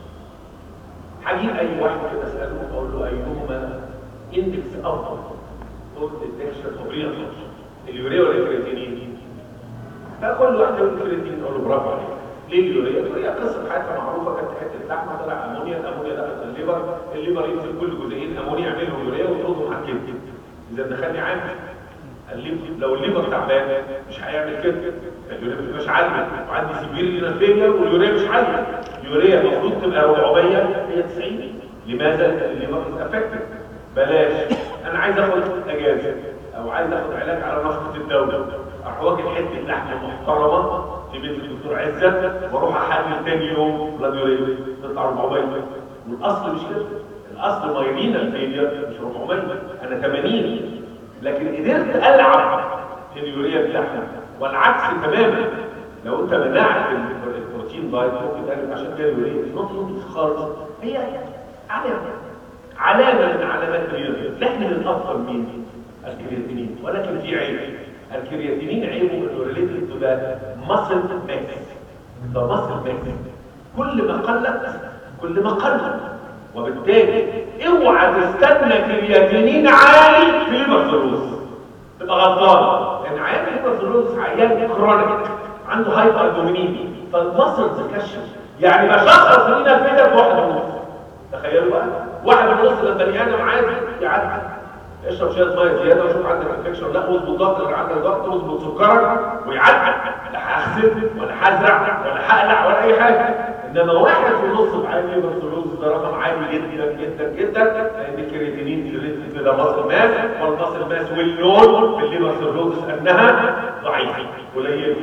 هجيب أي واحد كده أسأله أقول له أيهما إندكس أفضل فور ديتكشن أوف ريال فانكشن اليوريا ولا الكرياتينين؟ فكل واحد يقول الكرياتينين أقول له برافو عليك ليه اليوريا؟ اليوريا قصة حياتها معروفة كانت حتة لحمة طلع أمونيا الأمونيا دخلت الليفر الليفر يمسك كل جزئين أمونيا يعمل له يوريا ويطردهم على الكبد إذا دخلني عامل الليف- لو الليفر تعبان مش هيعمل كده اليوريا مش عاليه وعندي سيفير لينافيليا واليوريا مش عاليه اليوريا المفروض تبقى 400 هي 90 لماذا الليفر از افكتد بلاش انا عايز اخد اجازه او عايز اخد علاج على نفقه الدوله اروح واكل حته لحمه محترمه في بيت الدكتور عزت واروح احلل تاني يوم بلاد يوريا تطلع 400 والاصل مش كده الاصل مايلينا الفيلير مش 400 انا 80 لكن قدرت العب في اليوريا بتاعها والعكس تماما لو انت منعت البروتين دايت ممكن تقلب عشان كده اليوريا مش نوت خالص هي علامه علامه من علامات الرياضه نحن الافضل مين الكرياتينين ولكن في عيب الكرياتينين عيبه انه ريليتد تو ذا ماسل ماكس ذا ماسل ماكس كل ما قلت كل ما قلت وبالتالي اوعى تستنى كرياتينين عالي في ليفر سيروز تبقى غلطان لان عيان ليفر سيروز عيان كرونيك عنده هايبر دومينيتي فالمصل تكشف يعني بشخص لينا كده بواحد ونص تخيلوا بقى واحد ونص لما بني ادم عادي يعدي اشرب شويه ميه زياده وشوف عندك انفكشن لا اظبط ضغط اللي عندك ضغط اظبط سكرك ويعدي لا هغسل ولا هزرع ولا هقلع ولا اي حاجه انما واحد ونص بعين ليفر سيروز ده رقم عالي جدا جدا جدا لان الكرياتينين ريليتد ده مصل ماس والمصل ماس واللون في الليفر سيروز انها ضعيفه قليله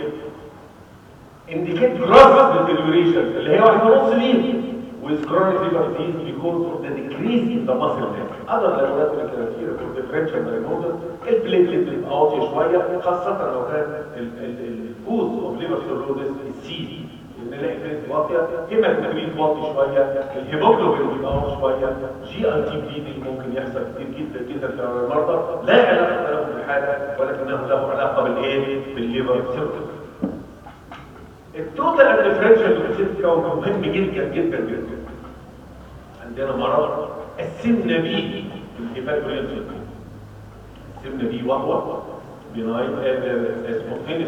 indicate gross deterioration اللي هي واحد ونص ليه with chronic liver disease because of the decrease in the muscle mass. other than that الكراتين في differential diagnosis البليتلت بتبقى واطيه شويه خاصه لو كان الكوز اوف ليفر سيروزس السي نلاقي بليت واطيه هيماتوكريت واطي شويه الهيموجلوبين بيبقى واطي شويه جي اي تي بي دي ممكن يحصل كتير جدا جدا في المرضى لا علاقه له بالحاله ولكنه له علاقه بالايه؟ بالليفر سيروزس التوتال اند ديفرنشال لوكسيتي كاونت مهم جدا جدا جدا عندنا مرض قسمنا بيه الهيباتوريال سيندروم قسمنا بيه وهو بناين اسمه فينيس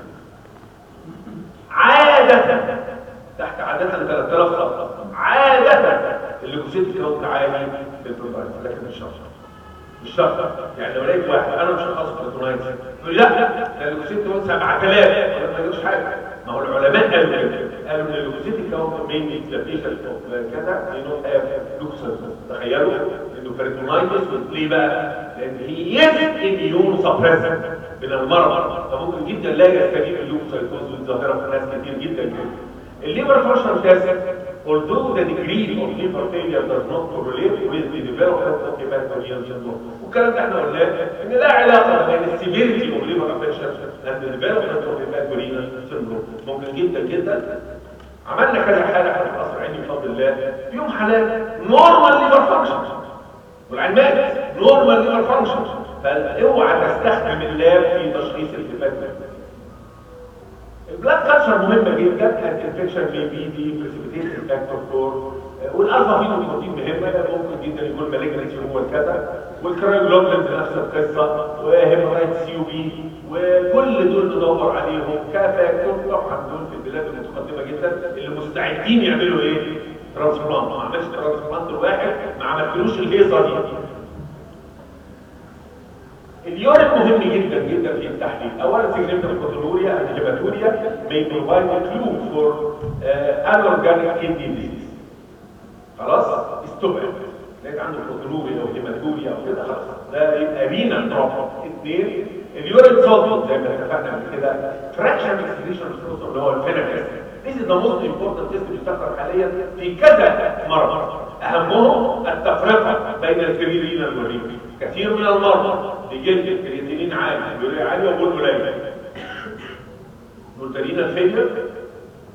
عادة تحت عادة 3000 خط عادة اللوكسيتي كاونت عالي في البروفايل لكن مش شرط مش شرط يعني لو لقيت واحد انا مش هخصص بروتونايتس يقول لا ده اللوكسيتي كاونت 7000 ولا ما يقولش حاجه ما هو العلماء قالوا كده قالوا ان اللوكسيتي كاونت مينلي ذا بيشنت اوف كذا يو نوت هاف لوكسيتي تخيلوا انه بيريتونايتس ليه بقى؟ لان هي از اميون سبريسنت من المرض فممكن جدا لا يستجيب اللوكسيتوز والظاهره في ناس كتير جدا جدا الليفر فانكشن تيست although the degree of liver failure does not correlate with the development of hepatorenal syndrome والكلام ده احنا قلناه ان لا علاقه بين السيفيريتي of liver affection and the development of hepatorenal syndrome ممكن جدا جدا عملنا كذا حاله احنا في قصر عيني بفضل الله فيهم حالات نورمال ليفر فانكشن والعلمات نورمال ليفر فانكشن فاوعى تستخدم اللاب في تشخيص الهepatorenal البلاد كالتشر مهمه جدا الانفكشن بي بي دي بريسبيتيشن فاكتور 4 والالفا فينو بروتين مهمه ده ممكن جدا يكون مالجنسي هو الكذا والكرايوجلوبلين بنفس القصه وهيمورايد سي او بي وكل دول ندور عليهم كفاكتور طبعا دول في البلاد المتقدمه جدا اللي مستعدين يعملوا ايه؟ ترانسبلانت ما عملش ترانسبلانت الواحد ما عملتلوش الهيصه دي اليورين مهم جدا جدا في التحليل اولا سيجنال البروتينوريا الهيباتوريا may provide a clue for uh, anorganic kidney disease خلاص استبعد لقيت عنده بروتينوريا او هيباتوريا او كده خلاص ده يبقى رينا بروبلم اثنين اليورين صوديوم زي ما اتفقنا قبل كده فراكشن اكسكريشن اللي هو الفينكس This is the most important test بيستخدم حاليا في كذا مرض اهمهم التفرقه بين الكرياتين والريم كثير من المرضى بجلد الكرياتينين عالي اليوريا عاليه وبول قليل نوترينا الفيلر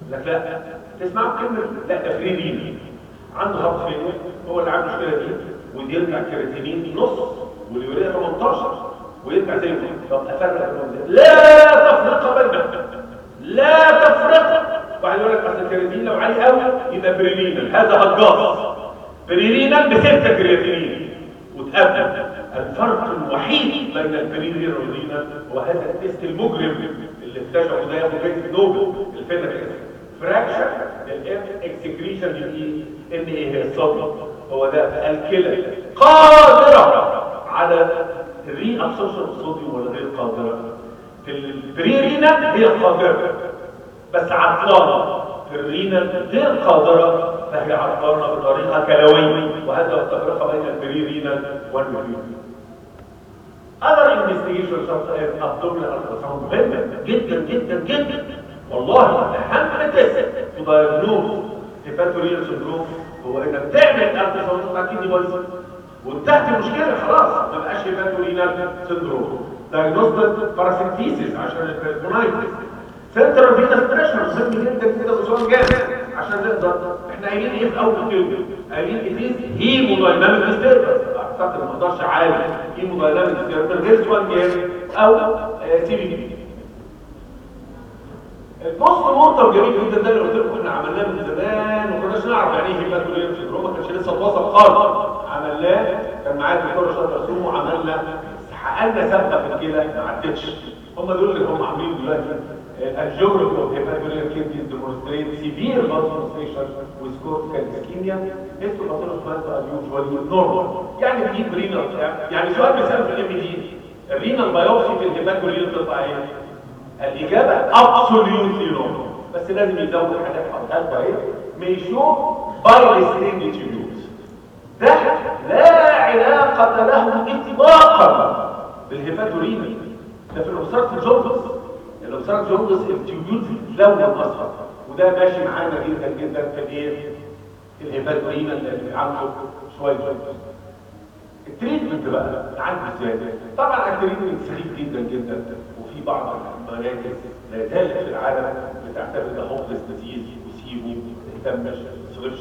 لك لا تسمع كلمه لا ده فريدين عنده هارت فيلير هو اللي عنده المشكله دي ويرجع كرياتينين نص واليوريا 18 ويرجع زي ما هو. طب افرق بينهم ازاي؟ لا تفرق بينهم لا تفرق واحد يقول لك اصل الكرياتين لو عالي قوي يبقى بريلينال هذا هجاص بريلينال بستة كرياتينين وتقابل الفرق الوحيد بين البريلين والرينال هو هذا التست المجرم اللي اكتشفه ده ياخد جايزه نوبل الفيزيكس فراكشن الام اكسكريشن للاي ان ايه هي الصدمه هو ده الكلى قادره على الري ابسوربشن الصوديوم ولا غير قادره في البريرينال هي قادره بس عطلانه في الرينال غير قادره فهي عطلانه بطريقه كلويه وهذا التفرقه بين البريرينال والبريرينال other investigations of abdominal ultrasound مهمة جدا جدا جدا والله أهم تست to diagnose hepatorenal syndrome هو إنك تعمل ultrasound بتاع كيدني بايظة وانتهت المشكلة خلاص ما بقاش هيباتورينال سندروم diagnostic paracentesis عشان البيرتونايتس سنترال فينس بريشر مهم جدا كده بسؤال جامد عشان نقدر احنا قايلين ايه في اول كلمه قايلين اتيز هيمودايناميك ديستربنس اعتقد ما اقدرش عالي هيمودايناميك ديستربنس غير سؤال جامد او سي بي بي البوست مورتم جميل جدا ده اللي قلت لكم احنا عملناه من زمان وما كناش نعرف يعني ايه هيباتوليم سندروم ما كانش لسه اتوصل خالص عملناه كان معايا الدكتور رشاد رسوم وعملنا حققنا ثابته في الكلى ما عدتش هم دول اللي هم عاملين دلوقتي الجيوغرافي اوف هيباتوليم كيدني ديمونستريت سيفير فاسكولاريزيشن وسكورتيكال اسكيميا هيستوباثولوجي يوجوالي نورمال يعني بيجيب رينال يعني سؤال مثال في الام دي الرينال بايوبسي في الهيباتوليم تطلع ايه؟ الإجابة absolutely no بس لازم يزود حاجات حضرتك اهي ميشو بايلستين تيوبس ده لا علاقة له إطلاقا بالهيباتورينا ده في الأبصار الجوندس الأبصار الجوندس التيوبس لون أصفر وده ماشي معانا جدا جدا في الايه؟ الهيباتورينا اللي عنده شوية جوندس التريتمنت بقى عنده ازاي؟ طبعا التريتمنت سخيف جدا جدا وفي بعض المراكز لا زالت في العالم بتعتبر هوبلس ديزيز وسيبه ما تهتمش ما تصرفش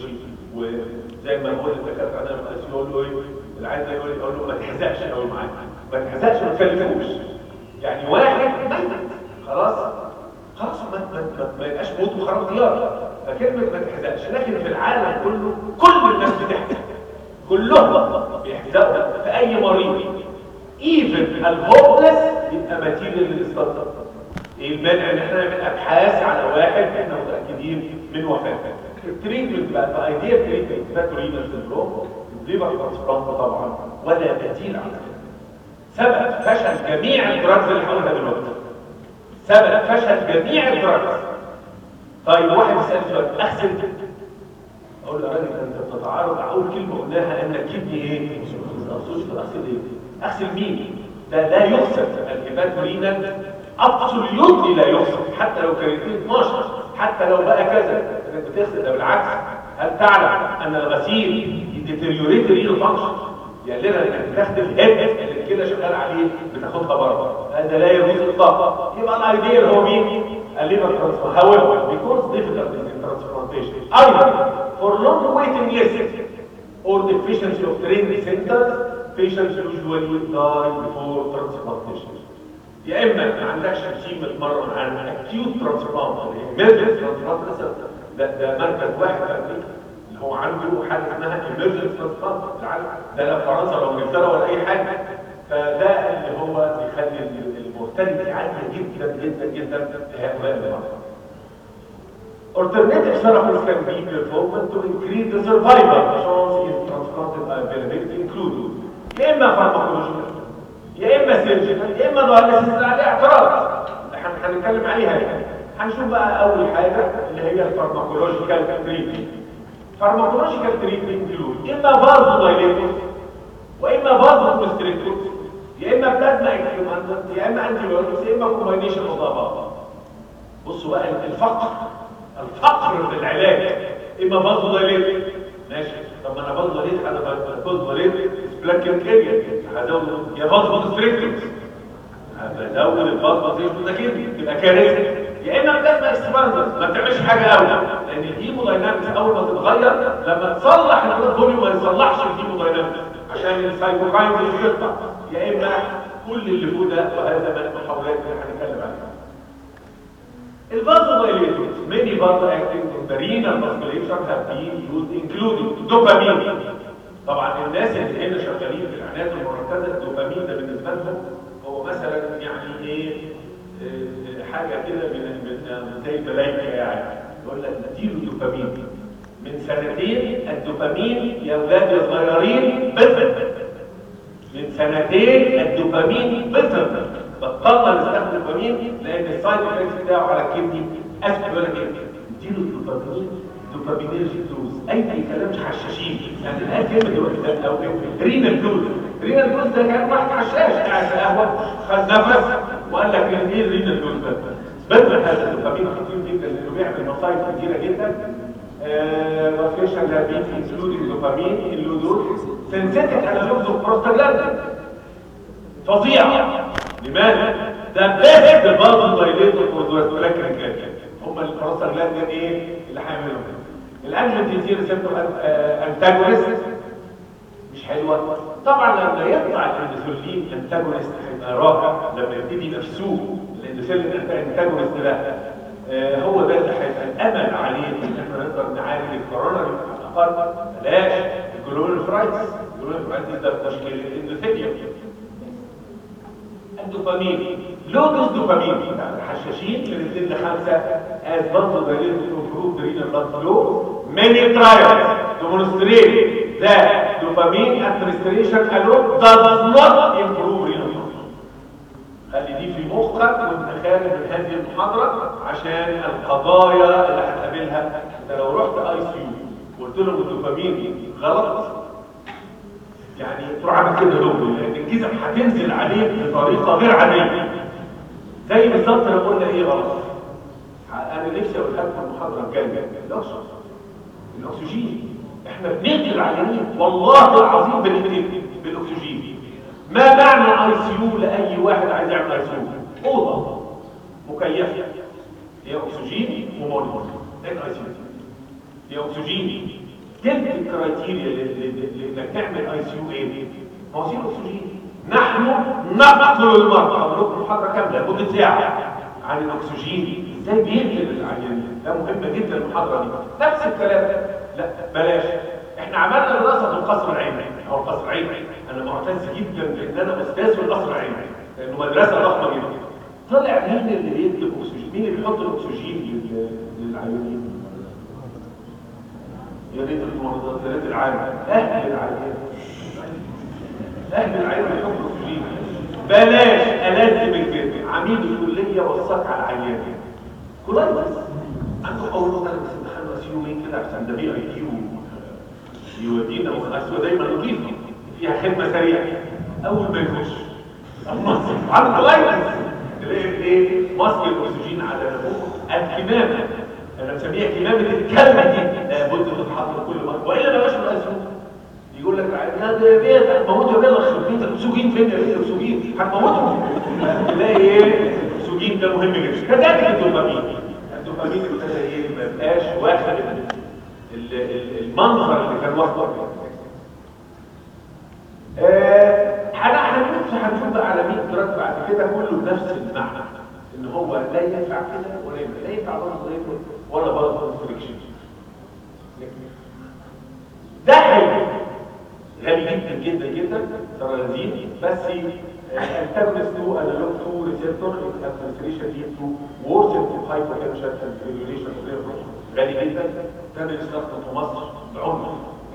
وزي ما بقول الدكاتره عندنا في الاسيوط يقول له ايه العيال ده يقول يقول له ما تحزقش قوي معاك ما تحزقش ما تكلفوش يعني واحد ميت خلاص خلاص ما ما ما, ما يبقاش موت وخراب ديار فكلمه ما تحزقش لكن في العالم كله كل الناس بتحزق كلهم بيحزقوا في اي مريض ايفن الهوبلس يبقى ماتيريال للاستطلاع ايه المانع ان احنا نعمل ابحاث على واحد احنا متاكدين من وفاته التريتمنت بقى الايديا تريتمنت فاتورينال سندروم الليفر ترانسبلانت طبعا ولا بديل عن كده سبب فشل جميع الدراجز اللي هقولها دلوقتي سبب فشل جميع الدراجز طيب واحد يسال سؤال اغسل اقول له يا راجل انت بتتعارض اول كلمه قلناها ان الكدني ايه؟ اغسل ايه؟ اغسل مين؟ ده لا يغسل الهيباتورينال ابسوليوتلي لا يغسل حتى لو كانت 12 حتى لو بقى كذا انك بتغسل ده بالعكس هل تعلم ان الغسيل يديتيريوريت ريل فانكشن يعني لنا انك بتاخد الهيد اللي كده شغال عليه بتاخدها بره هذا لا يجوز اطلاقا يبقى الايديال هو مين؟ الليفر ترانسفير however because difficult in transplantation either for long waiting list or deficiency of trained centers patients usually die before transplantation يا اما ما عندكش تيم اتمرن عن acute transplant emergency transplant ده ده مركز واحد في امريكا اللي هو عنده حاجه اسمها emergency transplant ده لا فرنسا ولا انجلترا ولا اي حاجه فده اللي هو بيخلي المورتاليتي عاليه جدا جدا جدا في هؤلاء المرضى Alternative therapies can be performed to increase the survival chance in transplanted availability including يا اما فارماكولوجيكال يا اما سيرجيكال يا اما دايليسيس عليه اعتراض احنا هنتكلم عليها يعني هنشوف بقى اول حاجه اللي هي الفارماكولوجيكال تريتمنت فارماكولوجيكال تريتمنت انكلود اما فازو دايليتور واما فازو كونستريكتور يا اما بلازما اكتيومانت يا اما انتي بايوتكس يا اما كومباينيشن اوف بعض بصوا بقى الفقر الفقر في العلاج اما فازو دايليتور ماشي طب ما انا فازو دايليتور انا فازو دايليتور سبلاكينج اريا هزود يا فازو كونستريكتور هزود الفازو دايليتور ده كده يبقى كارثه يا اما بلازما اكسباندر ما بتعملش حاجه قوي لان الهيموداينامكس اول ما تتغير لما تصلح البلاد فوليوم ما يصلحش الهيموداينامكس عشان السايتوكاينز تقطع يا اما كل اللي فوق ده وهذا من المحاولات اللي هنتكلم عليها Vasodilators, many vasoactive in the renal musculature have been used including dopamine. طبعا الناس اللي هنا شغالين في العنايات المركزه الدوبامين ده بالنسبه لهم هو مثلا يعني ايه آه، حاجه كده من من زي الملائكه يعني يقول لك اديله دوبامين من سنتين الدوبامين يا اولاد يا صغيرين بطل من سنتين الدوبامين بطل بطلنا نستخدم الدوبامين لان السايد افكت بتاعه على الكبدي اسف يقول لك ايه اديله الدوبامين دوبامينرجي دوز اي كلام مش حشاشين يعني الان كلمه دلوقتي ده او رينال دوز رينال دوز ده كان واحد حشاش قاعد في قهوه خد نفس وقال لك ايه الرينال دوز ده بدل هذا الدوبامين خطير جدا لانه بيعمل مصايب كتيره جدا وفيشن لابين انكلودنج دوبامين اللودوز سنسيتك انالوجز اوف بروستاجلاندين فظيع لماذا؟ ده بيست برضه دايليتور فور دوستولاكرين جلاند هم البروستاجلاندين ايه اللي هيعملوا الانجيوتنسين ريسبتور انتاجونست مش حلوه طبعا لما يطلع الانسولين انتاجونست هيبقى رائع لما يبتدي نفسه الانسولين انتاجونست ده آه، هو ده اللي هيبقى الامل عليه ان احنا نقدر نعالج الكورونا على الاقل بلاش الجلوميرولايتس الجلوميرولايتس ده مشكله الاندوثيليوم الدوبامين لودوز دوبامين الحشاشين من 2 ل 5 as برضه دليل to improve the renal blood flow many trials demonstrate that dopamine administration alone does not improve renal blood flow خلي دي في مخك وانت خارج من هذه المحاضره عشان القضايا اللي هتقابلها انت لو رحت اي سي يو وقلت لهم الدوبامين غلط يعني تروح عامل كده لوجو لان الجزم هتنزل عليك بطريقه غير عاديه زي بالظبط لو قلنا ايه غلط انا نفسي اقول لكم المحاضره الجايه الاكسجين الاكسجين احنا بنقتل العيانين والله العظيم بنقتل بالاكسجين ما معنى اي سي يو لاي واحد عايز يعمل اي سي يو اوضه مكيفه هي اكسجين ومونيتور ده الاي سي يو هي اكسجين تلك الكرايتيريا لانك تعمل اي سي يو ايه مواسير اكسجين نحن نقتل المرضى هقول لكم محاضره كامله مده ساعه عن الاكسجين ازاي بيقتل العيانين ده مهم جدا المحاضره دي نفس الكلام لا بلاش احنا عملنا دراسه في القصر العيني او القصر العيني انا معتز جدا لان انا استاذ في القصر العيني لانه مدرسه ضخمه جدا طلع مين اللي بيكتب اكسجين مين اللي بيحط الاكسجين لل- للعيانين يا ريت المرضى يا ريت العالم اهل العالم اهل العالم يحطوا اكسجين بلاش الزم الجد عميد الكليه وصاك على العيان كويس عنده اول نقطه بس دخلنا بس يومين كده عشان ده بي اي كيو يودينا وخلاص دايما نضيف فيها خدمه سريعه اول ما يخش المصري عنده كويس تلاقي ايه ماسك الاكسجين على نفوخه الكمامه انا مسميها كمامه الكلمه دي لابد تتحط كل مره والا ما بقاش الاسلوب يقول لك يا ده بيت هتموتوا يا بيت يخرب بيتك اكسجين فين يا بيت اكسجين هتموتوا تلاقي ايه اكسجين ده مهم جدا كذلك الدوبامين الدوبامين ابتدى ايه ما يبقاش واخد ال- ال- ال- المنظر اللي كان واخده آه، احنا هنشوف هنشوف بقى على 100 دراج بعد كده كله بنفس المعنى ان هو لا ينفع كده ولا ينفع لا ينفع برضه ياكل ولا برضه فريكشن ده حلو غالي جدا جدا جدا ترانزين بس antagonist to analog to receptor administration lead to worsen to hypertension and regulation of their pressure غالي جدا كان بيستخدم في مصر بعنف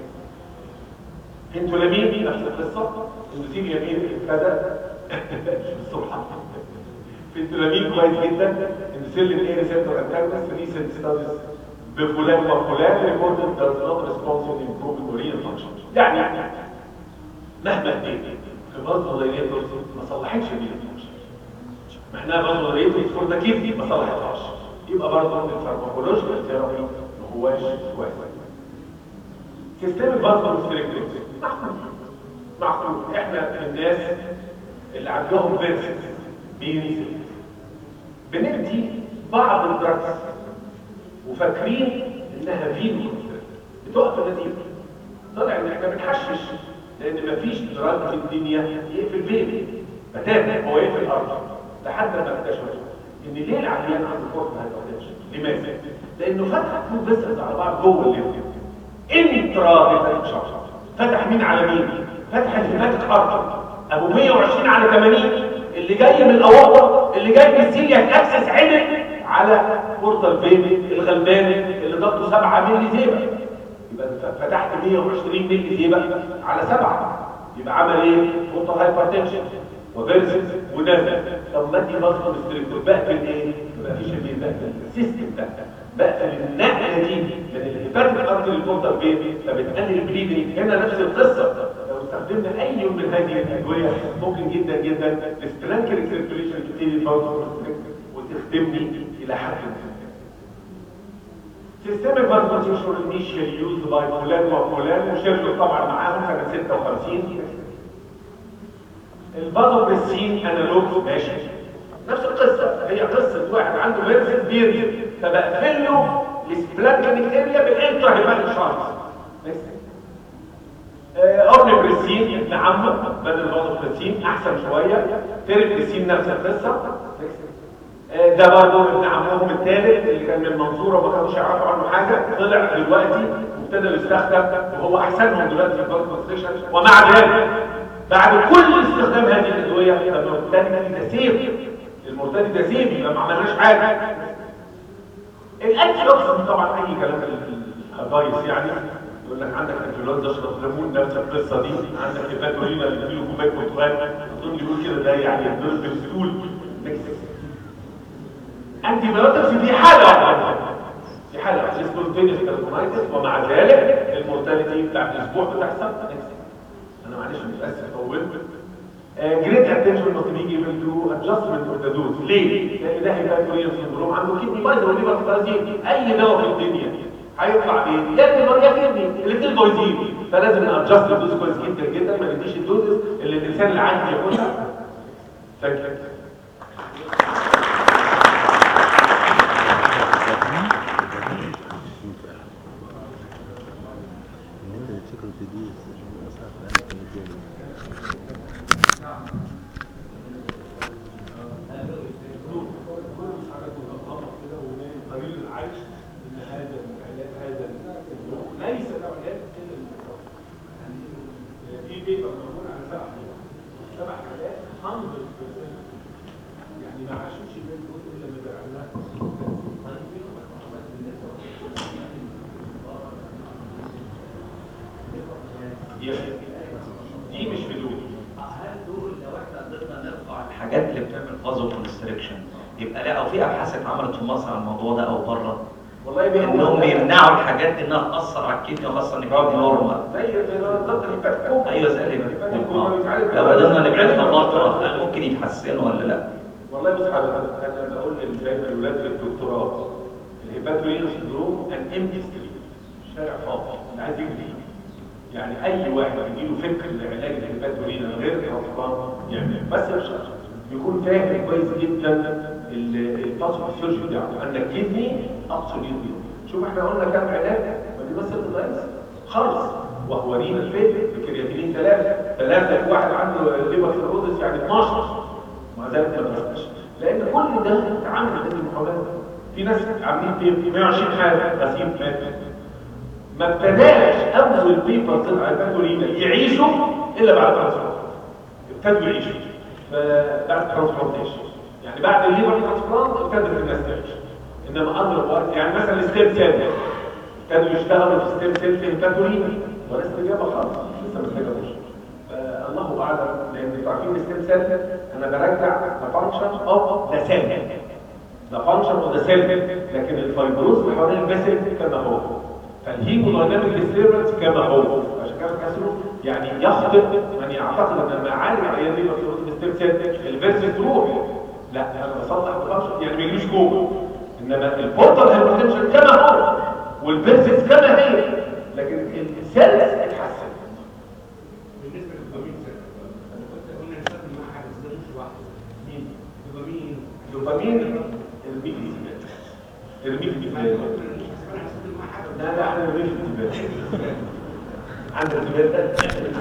انتولامين نفس القصه اندوثيليا مين ابتدى الصبح انتولامين كويس جدا اندوثيلين ايه ريسبتور انتاجونست ريسنت ستاديز بفلان وفلان ريبورتد does not respond to improving urinary function يعني مهما اديت في برضه دايريتورز ما صلحتش الفانكشن ما احنا برضه دايريتورز فور ذا كيدني ما صلحتهاش يبقى برضه الفارماكولوجيكال ثيرابي ما هواش كويس سيستم الفاسكولار معقول معقول احنا الناس اللي عندهم فيرسز بينزل بندي بعض الدراكس وفاكرين انها فينو بتقف النتيجه طلع ان احنا بنحشش لان مفيش دراج في الدنيا يقفل بيبي فتاه هو يقفل الارض لحد ما اكتشفوا ان ليه العيان عنده فورس هايبرتنشن لماذا؟ لانه فتح تو فيسلز على بعض جوه الليفر انترا هيباتيك فتح مين على مين؟ فتح الهيباتيك ارتر ابو 120 على 80 اللي جاي من الاورطه اللي جاي من السيلياك اكسس عدل على بورتال فين الغلبان اللي ضغطه 7 مللي زيبه يبقى انت فتحت 120 مللي زيبه على 7 يبقى عمل ايه؟ بورتال هايبرتنشن وفيرسز ونزل طب ما دي بصمه ستريكتور بقفل ايه؟ ما فيش اللي بقفل السيستم ده بقفل النقله دي من الهيباتيك ارتري البورتال فين فبتقلل البليدنج هنا نفس القصه لو استخدمنا اي يوم من هذه الادويه ممكن جدا جدا السترانكر سيركيوليشن تبتدي الباوز وتخدمني الى حد ما سيستمك فاسكولار انيشال يوز باي فلان وفلان وشركه طبعا معاهم سنه 56 البازوبريسين انالوج ماشي نفس القصه هي قصه واحد عنده فيرسز بيرد فبقفل له السبلانكينج اريا بالانترا هيباتيك شارتس اورنبريسين ابن عمه بدل البازوبريسين احسن شويه تيربريسين نفس القصه ده برضه ابن عمهم الثالث اللي كان من المنصوره وما كانوش يعرفوا عنه حاجه طلع دلوقتي وابتدى يستخدم وهو احسنهم دلوقتي في البازوبريسين ومع ذلك بعد كل استخدام هذه الادويه المرتدي ده سيف المرتدي ده سيف يبقى ما عملناش حاجه الانتي اوكسيدنت طبعا اي كلام الهجايس يعني يقول لك عندك انفلونزا اشرب ليمون نفس القصه دي عندك هيباتورينا اللي بيجيله كوبايه برتقال اظن يقول كده ده يعني يضرب بالسول انتي بايوتكس دي حاله واحده دي حاله واحده سبونتينيوس كاربونايتس ومع ذلك المورتاليتي بتاع الاسبوع بتحصل انا معلش متاسف طولت جريت اتنشن ممكن يجي من تو ادجستمنت اوف ذا دوز ليه؟ لان ده هيبقى كوريا سندروم عنده كيدني بايظه وليفر بارازيت اي دواء في الدنيا هيطلع بايه؟ يا ليفر يا كيدني الاثنين بايظين فلازم نادجست الدوز كويس جدا جدا ما نديش الدوز اللي الانسان العادي ياخدها ثانك دي مش بدون هل دول لو احنا قدرنا نرفع الحاجات اللي بتعمل فازو كونستريكشن يبقى لا او في ابحاث اتعملت في مصر عن الموضوع ده او بره والله بيه انهم يمنعوا الحاجات دي انها تاثر على الكدني وخاصه ان الكدني نورمال زي بالظبط الهيباتيك ايوه زي الهيباتيك لو قدرنا نبعدها فتره هل ممكن يتحسنوا ولا لا؟ والله بص حضرتك انا بقول للشباب الولاد في الدكتوراه الهيباتورينو سندروم ان امتي ستريت شارع فاضي اللي عايز يجري يعني اي واحد يجيله فكر لعلاج الهيباتورينا غير الاطفال يعني بس مش يكون فاهم كويس جدا الباثوفيسيولوجي بتاعه ان الكدني ابسوليوتلي شوف احنا قلنا كام علاج ما بيمثل الغاز خالص وهو رينا الفيل بكرياتينين ثلاثه ثلاثه واحد عنده ليفر سيروزس يعني 12 مع ذلك ما بيرتاحش لان كل ده اتعامل ضد المحاولات في ناس عاملين في 120 حاله غسيل مات ما ابتداش اول بيبر طلع الباثورينا يعيشوا الا بعد ترانسبلانت ابتدوا يعيشوا بعد ترانسبلانتيشن يعني بعد الليفر ترانسبلانت ابتدت الناس تعيش انما اضرب وقت يعني مثلا الستيم سيل ابتدوا يشتغلوا في ستيم سيل في الباثورينا ولا استجابه خالص لسه ما استجابوش الله اعلم لان انتوا عارفين الستيم سيل انا برجع ذا فانكشن اوف ذا سيل ذا فانكشن اوف ذا سيل لكن الفايبروز اللي حوالين الفيسل كما هو فالهيمودايناميك ديستربنس كما هو عشان كده كسره يعني يخطئ من يعتقد ان لما اعالج عيان ليفر سيروز بالستيم سيل الفيرسل تروح لا انا بصلح الفانكشن يعني ما يجيش جوه انما البورتال هايبرتنشن كما هو والفيرسل كما هي لكن السيلز اتحسن بالنسبه للدوبامين انا كنت قلنا نستخدم مع حاجه ده مش واحده مين دوبامين دوبامين البي دي سي عندك سؤال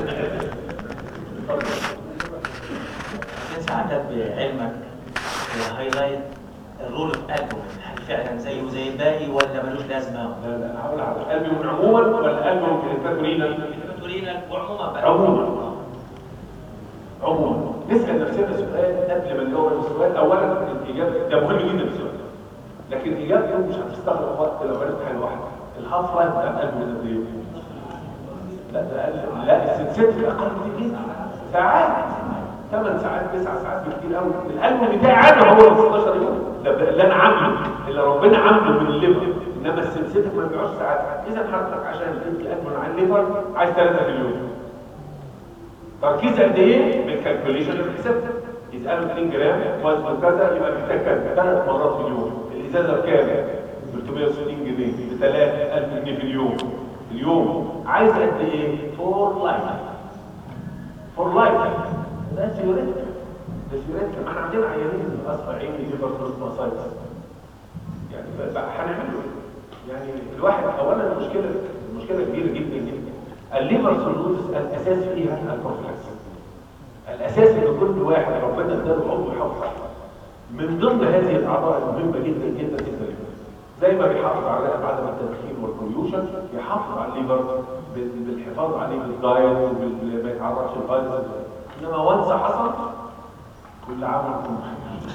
لكن ساعتها بعلمك هايلايت الرول اوف البوم هل فعلا زيه زي الباقي ولا ملوش لازمه؟ لا لا انا هقول على قلبي من عموما ولا قلبي من الفاتورينا تقولين وعموما بقى عموما عموما نسال نفسنا سؤال قبل ما نجاوب السؤال اولا الاجابه ده مهم جدا السؤال لكن اجابته مش هتستغرق وقت لو عرفت حاجه واحده الهاف لايف بتاع القلب ده قد ايه؟ لا ده اقل لا السلسله اقل كتير جدا ساعات 8 ساعات 9 ساعات بكتير قوي القلب بتاعي انا هو 16 يوم ده اللي انا عامله اللي ربنا عامله من الليفر انما السلسله ما بيقعدش ساعات اذا حضرتك عشان تدي قلب من على الليفر عايز 3 مليون تركيز قد ايه بالكالكوليشن اللي حسبت يسالوا 2 جرام وزن كذا يبقى محتاج كذا ثلاث مرات في اليوم الازازه بكام 360 جنيه ب 3000 جنيه في اليوم اليوم عايز قد ايه فور لايف فور لايف ده سيوريتك ده سيوريتك احنا عندنا عيانين اصفر عيني ليفر فروت ماسايتس يعني بقى- بقى هنعمله إيه؟ يعني الواحد اولا المشكله المشكله كبيره جدا جدا الليفر سيروزس الاساس فيها البروفلاكس الاساس ان كل واحد ربنا اداله عضو يحافظ عليه من ضمن هذه الاعضاء المهمه جدا جدا جدا الليفر زي ما بيحافظ على عدم التدخين والبوليوشن يحافظ على الليفر بال- بالحفاظ عليه بالدايت وما يتعرضش للفيروس انما وانس حصل كل عام وانتم بخير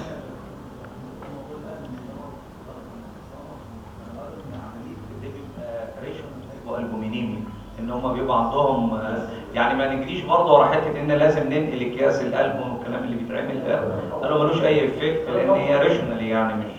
والبومينيمي ان هم بيبقى عندهم آه، يعني ما نجريش برضه ورا حته ان لازم ننقل اكياس القلب والكلام اللي بيتعمل ده قالوا ملوش اي افكت لان هي ريشنال يعني مش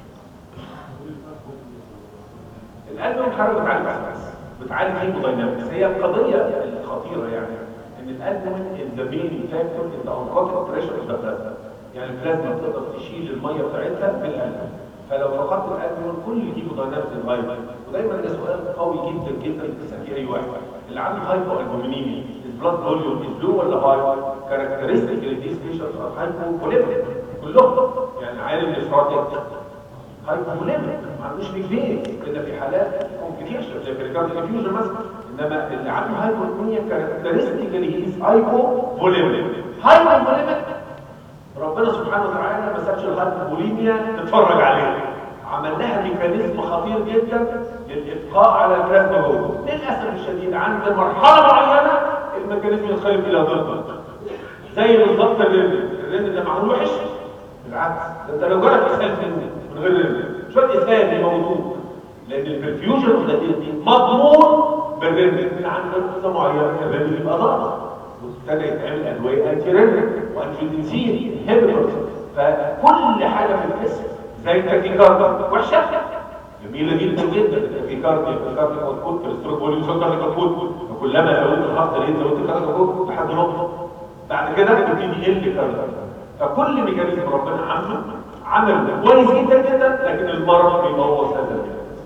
القلب والحراره بتعالج بس بتعالج هيموداينامكس هي القضيه الخطيره يعني ان القلب ذا مين فاكتور ان انقاذ بريشر اوف ذا بلازما يعني البلازما بتقدر تشيل الميه بتاعتها في القلب فلو فقدت القلب كل الهيموداينامكس اتغير ودايما ده سؤال قوي جدا جدا تسال فيه اي واحد اللي عنده هايبو البومينيمي البلاد فوليوم از لو ولا هاي كاركترستيك لديز بيشنتس ار هايبو بوليميك كلهم يعني عالم الافراطي هايبوليميك ما عندوش رجلين الا في حالات كومبليكيشن زي بريكارد انفيوجن مثلا انما اللي عنده هايبوليميا كاركترستيكالي هيز هايبوليميك هايبوليميك ربنا سبحانه وتعالى ما سابش الهايبوليميا تتفرج عليها عمل لها ميكانيزم خطير جدا للابقاء على البلازما جوه للاسف الشديد عند مرحله معينه الميكانيزم ينقلب الى ضده زي بالظبط الرن الرن ده معمول وحش بالعكس ده انت لو جرت اسهال منه من غير رن شويه اسهال موجود لان البرفيوجن اوف ذا دي مضمون بالرن من عند نقطه معينه الرن يبقى ضغط وابتدى يتعمل ادويه انتي رن وانفيدنسين هيبرز فكل حاجه في الجسم زي التاكيكارد وحشه جميله جدا جدا التاكيكارد التاكيكارد اوتبوت كوليسترول فوليوم سكر اوتبوت فكلما زودت الضغط ريت زودت الكارد اوتبوت لحد نقطه بعد كده بتبتدي يقل كارد فكل ميكانيزم ربنا عامله عمل كويس جدا جدا لكن المرض بيبوظ هذا الميكانيزم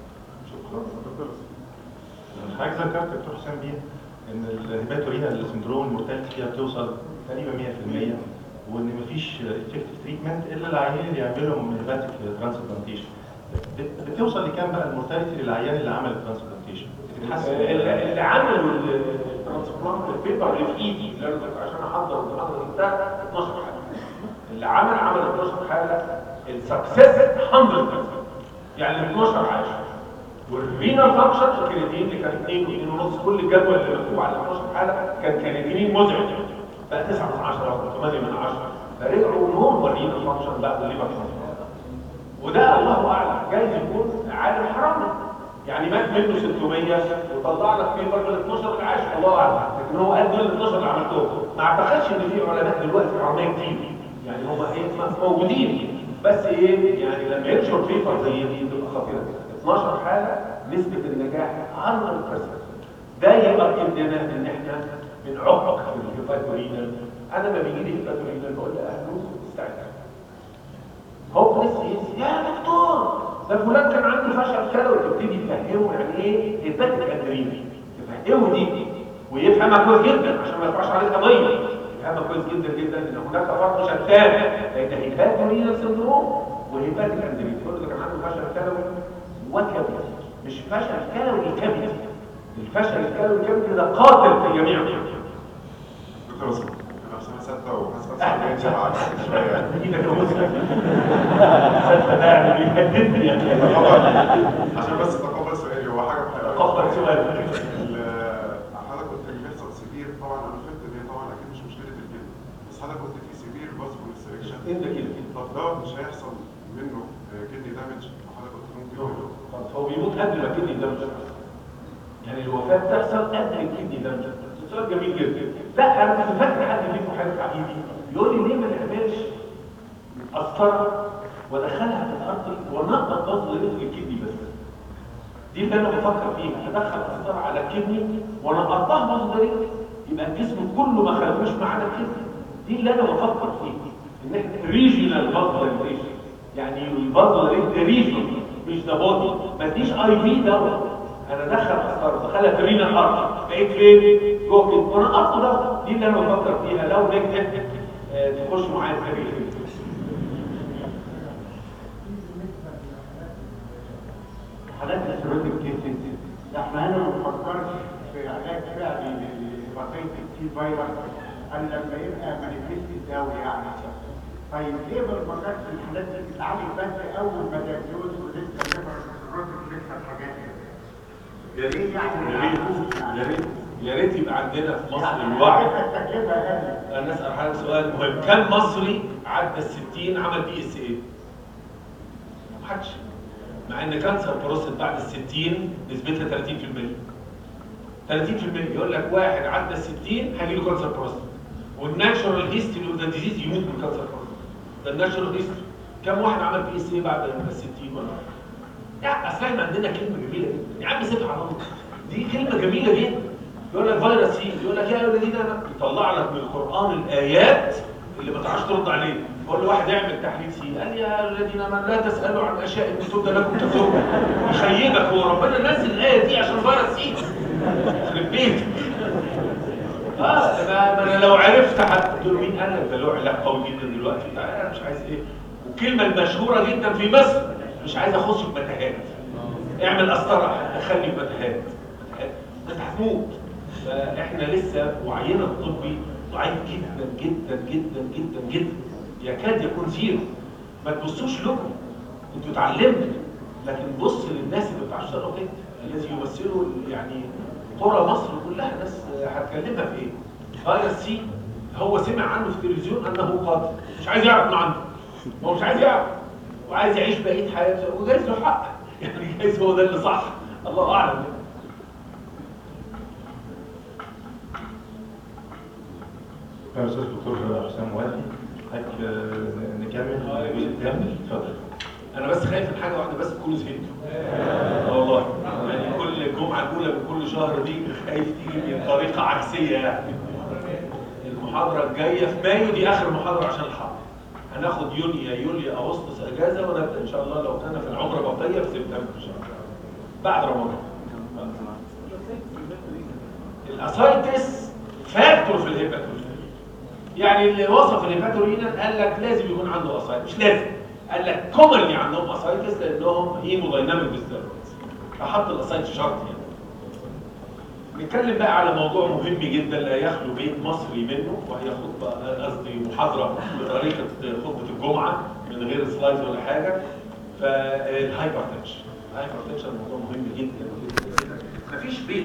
حضرتك ذكرت دكتور حسام بيه ان الهيباتورينا سندروم المورتاليتي فيها بتوصل تقريبا 100% وان مفيش افكتيف تريتمنت الا العيانين اللي يعملهم هيباتيك ترانسبلانتيشن بتوصل لكام بقى المورتاليتي للعيان اللي عمل الترانسبلانتيشن؟ بتتحسن اللي اللي عملوا الترانسبلانت البيبر اللي في ايدي اللي انا كنت عشان احضر المحاضره دي بتاعت 12 حاله اللي عمل عمل 12 حاله السكسس 100% يعني ال 12 عاش والرينال فانكشن الكرياتين اللي كان 2 2 ونص كل الجدول اللي مكتوب على 12 حاله كان كرياتين مزعج بقى 9 من 10 او 8 من 10 فرجعوا نورمال رينال فانكشن بعد الليفر فانكشن وده الله اعلم جايز يكون عالم حرامي يعني مات منه 600 وطلع لك بيبر من 12 ل 10 الله اعلم لكن هو قال دول ال 12 اللي عملتهم ما اعتقدش ان في علماء دلوقتي حراميه كتير يعني هم ايه موجودين بس ايه يعني لما ينشر بيبر زي دي تبقى خطيره 12 حاله نسبه النجاح 100% ده يؤكد لنا ان احنا بنعق في الهيباتورينال انا لما بيجي لي هيباتورينال بقول لاهله استعد هوبلس يا دكتور ده فلان كان عنده فشل كلوي تبتدي تفهمه يعني ايه هيباتيك ادرينال تفهمه دي ويفهمها كويس جدا عشان ما يرفعش عليه قضيه يفهمها كويس جدا جدا ان هناك فرق شتان بين هيباتورينال سندروم وهيباتيك ادرينال يقول لك كان عنده فشل كلوي وكبدي مش فشل كلوي كبدي الفشل الكبدي ده قاتل في جميع الحالات. دكتور اسامه انا في سنه سته وحاسس نفسي معاك شويه ايدك يا مسلم ستة ده يعني بيهددني يعني طبعا عشان بس تقبل سؤالي هو حاجه بحقيقة. تقبل سؤالي. ال- حضرتك قلت اللي بيحصل سيفير طبعا انا فهمت ان هي طبعا اكيد مش مشكله الجلد بس حضرتك قلت في سيفير باسبول سيلكشن انت كده طب دوت مش هيحصل منه كدني دامج حضرتك قلت ممكن يعمله. طب هو بيموت قبل ما الكدني ده يعني الوفاة تحصل قبل الكدني ده سؤال جميل جدا لا انا كنت فاكر حد فيكم حاجه حبيبي يقول لي ليه ما نعملش قسطره وادخلها في الارض ونقط بصل رزق الكدني بس دي اللي انا بفكر فيها ادخل قسطره على الكدني ونقطها بصل رزق يبقى الجسم كله ما خلوش معانا الكدني دي اللي انا بفكر فيها ان احنا ريجيونال بصل رزق يعني البصل رزق ريجيون مش ده بودي ما تديش اي في دوت انا دخل قسطره دخلها في رينا الارض بقيت فين جوه كده وانا اصلا ده دي اللي انا بفكر فيها لو نجحت آه، تخش معايا التاريخ حالات السيروتيك كيسز احنا هنا ما بنفكرش في علاج فعلي لبطيئة التي فيروس الا لما يبقى مانيفيست قوي يعني طيب ليه ما بنفكرش في الحالات دي بتتعالج بس اول ما تجوز ولسه الليفر السيروتيك لسه الحاجات دي يا ريت ليه يعني يا ريت معقول يا ريت يا ريت يبقى عندنا في مصر يعني الوعي عارفة التكلفة اقل انا اسال حضرتك سؤال مهم كم مصري عدى ال 60 عمل بي اس اي؟ ما حدش مع ان كانسر بروستات بعد ال 60 نسبتها 30% 30% يقول لك واحد عدى ال 60 هيجي له كانسر بروستات والناتشورال هيستوري اوف ذا ديزيز يموت من كانسر بروستات ده الناتشورال هيستوري كم واحد عمل بي اس اي بعد ال 60 ولا يعني اصل احنا عندنا كلمه جميله جدا يا عم سيبها على الله دي كلمه جميله جدا يقول لك فيروس سي يقول لك يا ايها الذين امنوا يطلع لك من القران الايات اللي ما تعرفش ترد عليه يقول له واحد يعمل تحليل سي قال يا الذين امنوا لا تسالوا عن اشياء ان تبد لكم تسوء يخيبك هو ربنا نزل الايه دي عشان فيروس سي يخرب بيتك اه ما ما انا لو عرفت حد قلت له مين انا ده له علاج قوي جدا دلوقتي لا، انا مش عايز ايه والكلمه المشهوره جدا في مصر مش عايز اخش في متاهات اعمل قسطره دخلني في متاهات متاهات انت هتموت فاحنا لسه وعينا الطبي ضعيف جدا جدا جدا جدا جدا يكاد يكون زيرو ما تبصوش لكم انتوا اتعلمتوا لكن بص للناس اللي بتاع تشتغلوا كده الذي يمثلوا يعني قرى مصر كلها ناس هتكلمها في ايه؟ فيروس سي هو سمع عنه في التلفزيون انه قاتل مش عايز يعرف انه عنده هو مش عايز يعرف وعايز يعيش بقيه حياته وجايز له حق يعني جايز هو ده اللي صح الله اعلم يا استاذ دكتور حسام وادي حضرتك آه، نكمل الجزء الثاني اتفضل انا بس خايف من حاجه واحده بس تكونوا زهقتوا آه والله يعني كل الجمعه الاولى من كل شهر دي خايف تيجي بطريقه عكسيه يعني المحاضره الجايه في مايو دي اخر محاضره عشان الحرب هناخد يونيو يوليو اغسطس اجازه ونبدا ان شاء الله لو كان في العمر بقيه في سبتمبر ان شاء الله بعد رمضان الاسايتس فاكتور في الهيباتوري يعني اللي وصف الهيباتورينا قال لك لازم يكون عنده اسايتس مش لازم قال لك كومنلي عندهم اسايتس لانهم هيمودايناميك ديستربنس فحط الاسايتس شرط يعني نتكلم بقى على موضوع مهم جدا لا يخلو بيت مصري منه وهي خطبه قصدي محاضره بطريقه خطبه الجمعه من غير سلايدز ولا حاجه فالهايبرتنشن الهايبرتنشن موضوع مهم جدا جدا جدا مفيش بيت